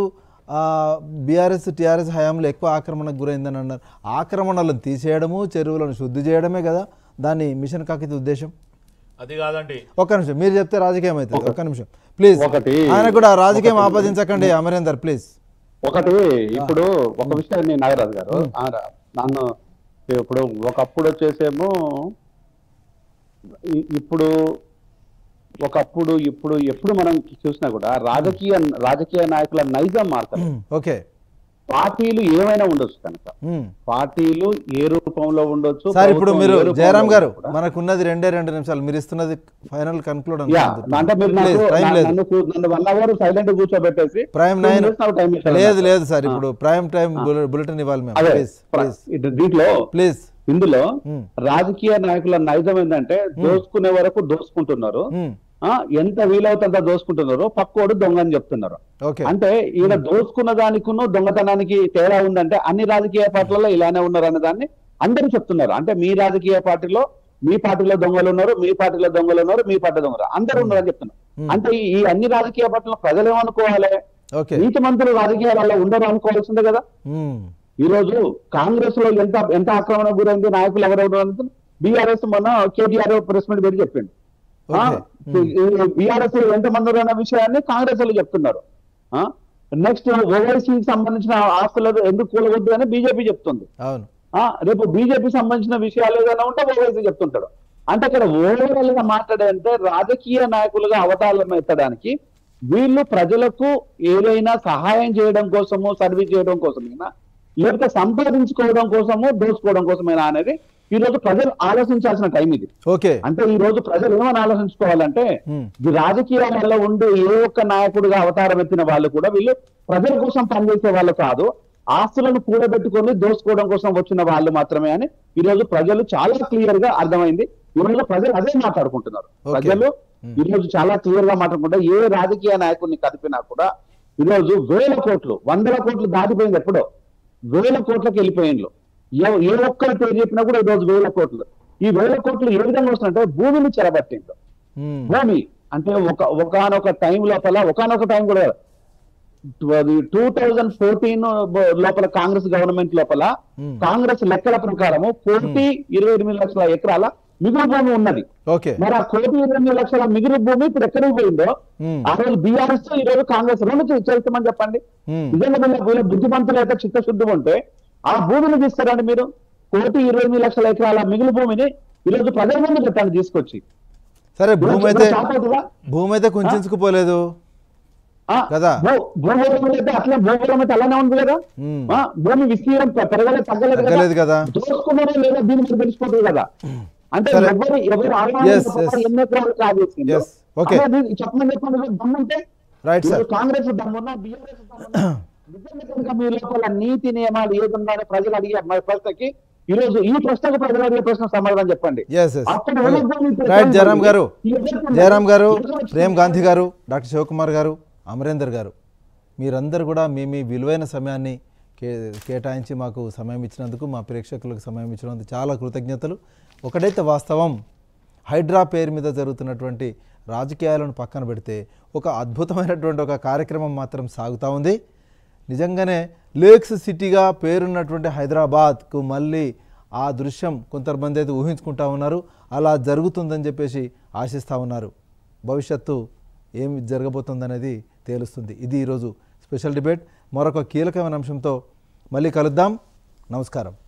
బీఆర్ఎస్ టీఆర్ఎస్ హయాంలో ఎక్కువ ఆక్రమణకు గురైందని అన్నారు ఆక్రమణలను తీసేయడము చెరువులను శుద్ధి చేయడమే కదా దాన్ని మిషన్ కాకతీయ ఉద్దేశం అది కాదండి ఒక్క నిమిషం మీరు చెప్తే రాజకీయం అవుతుంది ఒక్క నిమిషం ప్లీజ్ ఒకటి ఆయన కూడా రాజకీయం ఆపాదించకండి అమరేందర్ ప్లీజ్ ఒకటి ఇప్పుడు ఒక విషయాన్ని నాగరాజు గారు ఆ రా- నన్ను ఇప్పుడు ఒకప్పుడు వచ్చేసేమో ఇ- ఇప్పుడు ఒకప్పుడు ఇప్పుడు ఎప్పుడు మనం చూసినా కూడా రాజకీయ రాజకీయ నాయకుల నైజం మారుతారు ఓకే పార్టీలు ఏమైనా ఉండొచ్చు కనుక ఉమ్. పార్టీలు ఏ రూపంలో ఉండొచ్చు సార్ ఇప్పుడు ప్రభుత్వం మీరు ఏ రూపంలో జయరామ్ గారు ఉన్నా కూడా. మనకున్నది రెండే రెండు నిమిషాలు మీరు ఇస్తున్నది ఫైనల్ కన్క్లూడ్ యా అంటే మీరు నాకు టైం నా- లేదు నన్ను కూ- నన్ను వన్ అవర్ సైలెంట్ కూర్చోబెట్టేసి ప్రైమ్ two నైన్ minutes నాకు time ఇచ్చారు లేదు నాకు. లేదు సార్ ఇప్పుడు ప్రైమ్ టైం బులెటిన్ ఇవ్వాలి మేము అదే ప్లీజ్ ప్లీజ్ ఇది దీంట్లో ప్లీజ్ ఇందులో ఉమ్. రాజకీయ నాయకుల నైజం ఏంటంటే దోసుకునే వరకు దోసుకుంటున్నారు ఉమ్. ఆ ఎంత వీలవుతంత దోసుకుంటున్నారు పక్కోడు దొంగ అని చెప్తున్నారు ఓకే అంటే ఈయన దోసుకున్న దానికును దొంగతనానికి తేడా ఉందంటే అన్ని రాజకీయ పార్టీలలో ఇలానే ఉన్నారు అనే దాన్ని అందరూ చెప్తున్నారు అంటే మీ రాజకీయ పార్టీలో మీ పార్టీలో దొంగలు ఉన్నారు మీ పార్టీలో దొంగలు ఉన్నారు మీ పార్టీ దొంగలు అందరూ ఉన్నారు అని చెప్తున్నారు Hmm. అంటే ఈ- ఈ అన్ని రాజకీయ పార్టీలో ప్రజలు ఏమనుకోవాలి ఓకే నీతి మంత్రులు రాజకీయాలలో ఉండరు అనుకోవాల్సిందే కదా ఉమ్. ఈ రోజు కాంగ్రెస్ లో ఎంత ఎంత ఆక్రమణ గురైంది నాయకులు ఎవరెవరు బీఆర్ఎస్ మొన్న కేటీఆర్ ప్రెస్ మీట్ పెట్టి చెప్పిండు Okay. బీఆర్ఎస్ ఎంతమంది ఉన్నారు అన్న విషయాన్ని కాంగ్రెస్ వాళ్ళు చెప్తున్నారు నెక్స్ట్ ఓవైసీకి సంబంధించిన ఆస్తులు ఎందుకు కూలవద్దు అని బీజేపీ చెప్తుంది అవును ఆ రేపు బీజేపీ సంబంధించిన విషయాలు ఏదైనా ఉంటే ఓవైసీ చెప్తుంటాడు అంటే అక్కడ ఓవరాల్ గా మాట్లాడంటే రాజకీయ నాయకులుగా అవతారం ఎత్తడానికి వీళ్ళు ప్రజలకు ఏదైనా సహాయం చేయడం కోసము సర్వీస్ చేయడం కోసమేనా లేకపోతే సంపాదించుకోవడం కోసము దోచుకోవడం కోసమేనా అనేది ఈ రోజు ప్రజలు ఆలోచించాల్సిన టైం ఇది ఓకే అంటే ఈ రోజు ప్రజలు ఏమని ఆలోచించుకోవాలంటే Hmm. ఈ రాజకీయాలలో ఉండే ఏ ఒక్క నాయకుడిగా అవతారం ఎత్తిన వాళ్ళు కూడా వీళ్ళు ప్రజల కోసం పనిచేసే వాళ్ళు కాదు ఆస్తులను కూడబెట్టుకొని దోసుకోవడం కోసం వచ్చిన వాళ్ళు మాత్రమే అని ఈ రోజు ప్రజలు చాలా క్లియర్ గా అర్థమైంది ఈ రోజు ప్రజలు అదే మాట్లాడుకుంటున్నారు Okay. ప్రజలు Hmm. ఈ రోజు చాలా క్లియర్ గా మాట్లాడుకుంటారు ఏ రాజకీయ నాయకుడిని కదిపినా కూడా ఈ రోజు వేల కోట్లు వందల కోట్లు దాటిపోయింది ఎప్పుడో వేల కోట్లకు వెళ్ళిపోయిండ్లు ఏ- ఏ ఒక్కరి పేరు చెప్పినా కూడా ఈ రోజు వేల కోట్లు ఈ వేల కోట్లు ఏ విధంగా వస్తుందంటే భూమిని చెరబట్టిండ్రు ఉమ్, భూమి అంటే ఒక ఒకనొక టైం లోపల ఒకనొక టైం కూడా టూ థౌజండ్ ఫోర్టీన్ లోపల కాంగ్రెస్ గవర్నమెంట్ లోపల Hmm. కాంగ్రెస్ లెక్కల ప్రకారము కోటి ఇరవై ఎనిమిది లక్షల ఎకరాల మిగులు భూమి ఉన్నది ఓకే మరి ఆ కోటి ఇరవై ఎనిమిది లక్షల మిగులు భూమి ఇప్పుడు ఎక్కడికి పోయిందో ఉమ్, ఆ రోజు బీఆర్ఎస్ ఈ రోజు కాంగ్రెస్ రెండు చేస్తామని చెప్పండి ఉమ్, నిజంగా వీళ్ళ వీళ్ళ బుద్ధిమంతులు అయితే చిత్తశుద్ధి ఉంటే ఆ భూమిని తీస్తారండి మీరు కోటి ఇరవై ఎనిమిది లక్షల ఎకరాల మిగులు భూమిని ఈ రోజు ప్రజల ముందు పెట్టండి తీసుకొచ్చి సరే భూమి అయితే షాక్ అవుతుందా? భూమి అయితే కుంచుకుపోలేదు ఆ, కదా? భూ- భూగోళం అయితే అట్లా భూగోళం అయితే అలానే ఉంది కదా ఉమ్, ఆ, భూమి విస్తీర్ణం పె- పెరగలేదు తగ్గలేదు తగ్గలేదు కదా. దోసుకున్నారో లేదా దీని మీద తెలిసిపోతుంది కదా అంటే సరే. ఎవరు ఎవరు Yes, yes. ఎన్ని ఎకరాలు కాజేసిందో Yes, okay. అదే దీన్ని చెప్పమని చెప్పండి దమ్ముంటే రైట్ సార్ ఇప్పుడు కాంగ్రెస్ దమ్మున్నా బీఆర్ఎస్ దమ్మున్నా నిజంగా కనుక మీ లోపల నీతి నియమాలు ఏదున్నాయని ప్రజలు అడిగే మన ప్రశ్నకి ఈ రోజు ఈ ప్రశ్నకు ప్రజలు అడిగే ప్రశ్న సమాధానం చెప్పండి ఎస్ ఎస్ అప్పుడు ఎవరు ఇప్పుడు రైట్ జయరామ్ గారు ఎవరు- జయరామ్ గారు ఎవరు- ప్రేమ్ గాంధీ గారు డాక్టర్ శివకుమార్ గారు అమరేందర్ గారు మీరందరూ కూడా మీ మీ విలువైన సమయాన్ని కే కేటాయించి మాకు సమయం ఇచ్చినందుకు మా ప్రేక్షకులకు సమయం ఇచ్చినందుకు చాలా కృతజ్ఞతలు ఒకటైతే వాస్తవం హైడ్రా పేరు మీద జరుగుతున్నటువంటి రాజకీయాలను పక్కన పెడితే ఒక అద్భుతమైనటువంటి ఒక కార్యక్రమం మాత్రం సాగుతూ ఉంది నిజంగానే లేక్స్ సిటీగా పేరున్నటువంటి హైదరాబాద్కు మళ్ళీ ఆ దృశ్యం కొంతమంది అయితే ఊహించుకుంటా ఉన్నారు అలా జరుగుతుందని చెప్పేసి ఆశిస్తూ ఉన్నారు భవిష్యత్తు ఏం జరగబోతుందనేది తేలుస్తుంది ఇది ఈరోజు స్పెషల్ డిబేట్ మరొక కీలకమైన అంశంతో మళ్ళీ కలుద్దాం నమస్కారం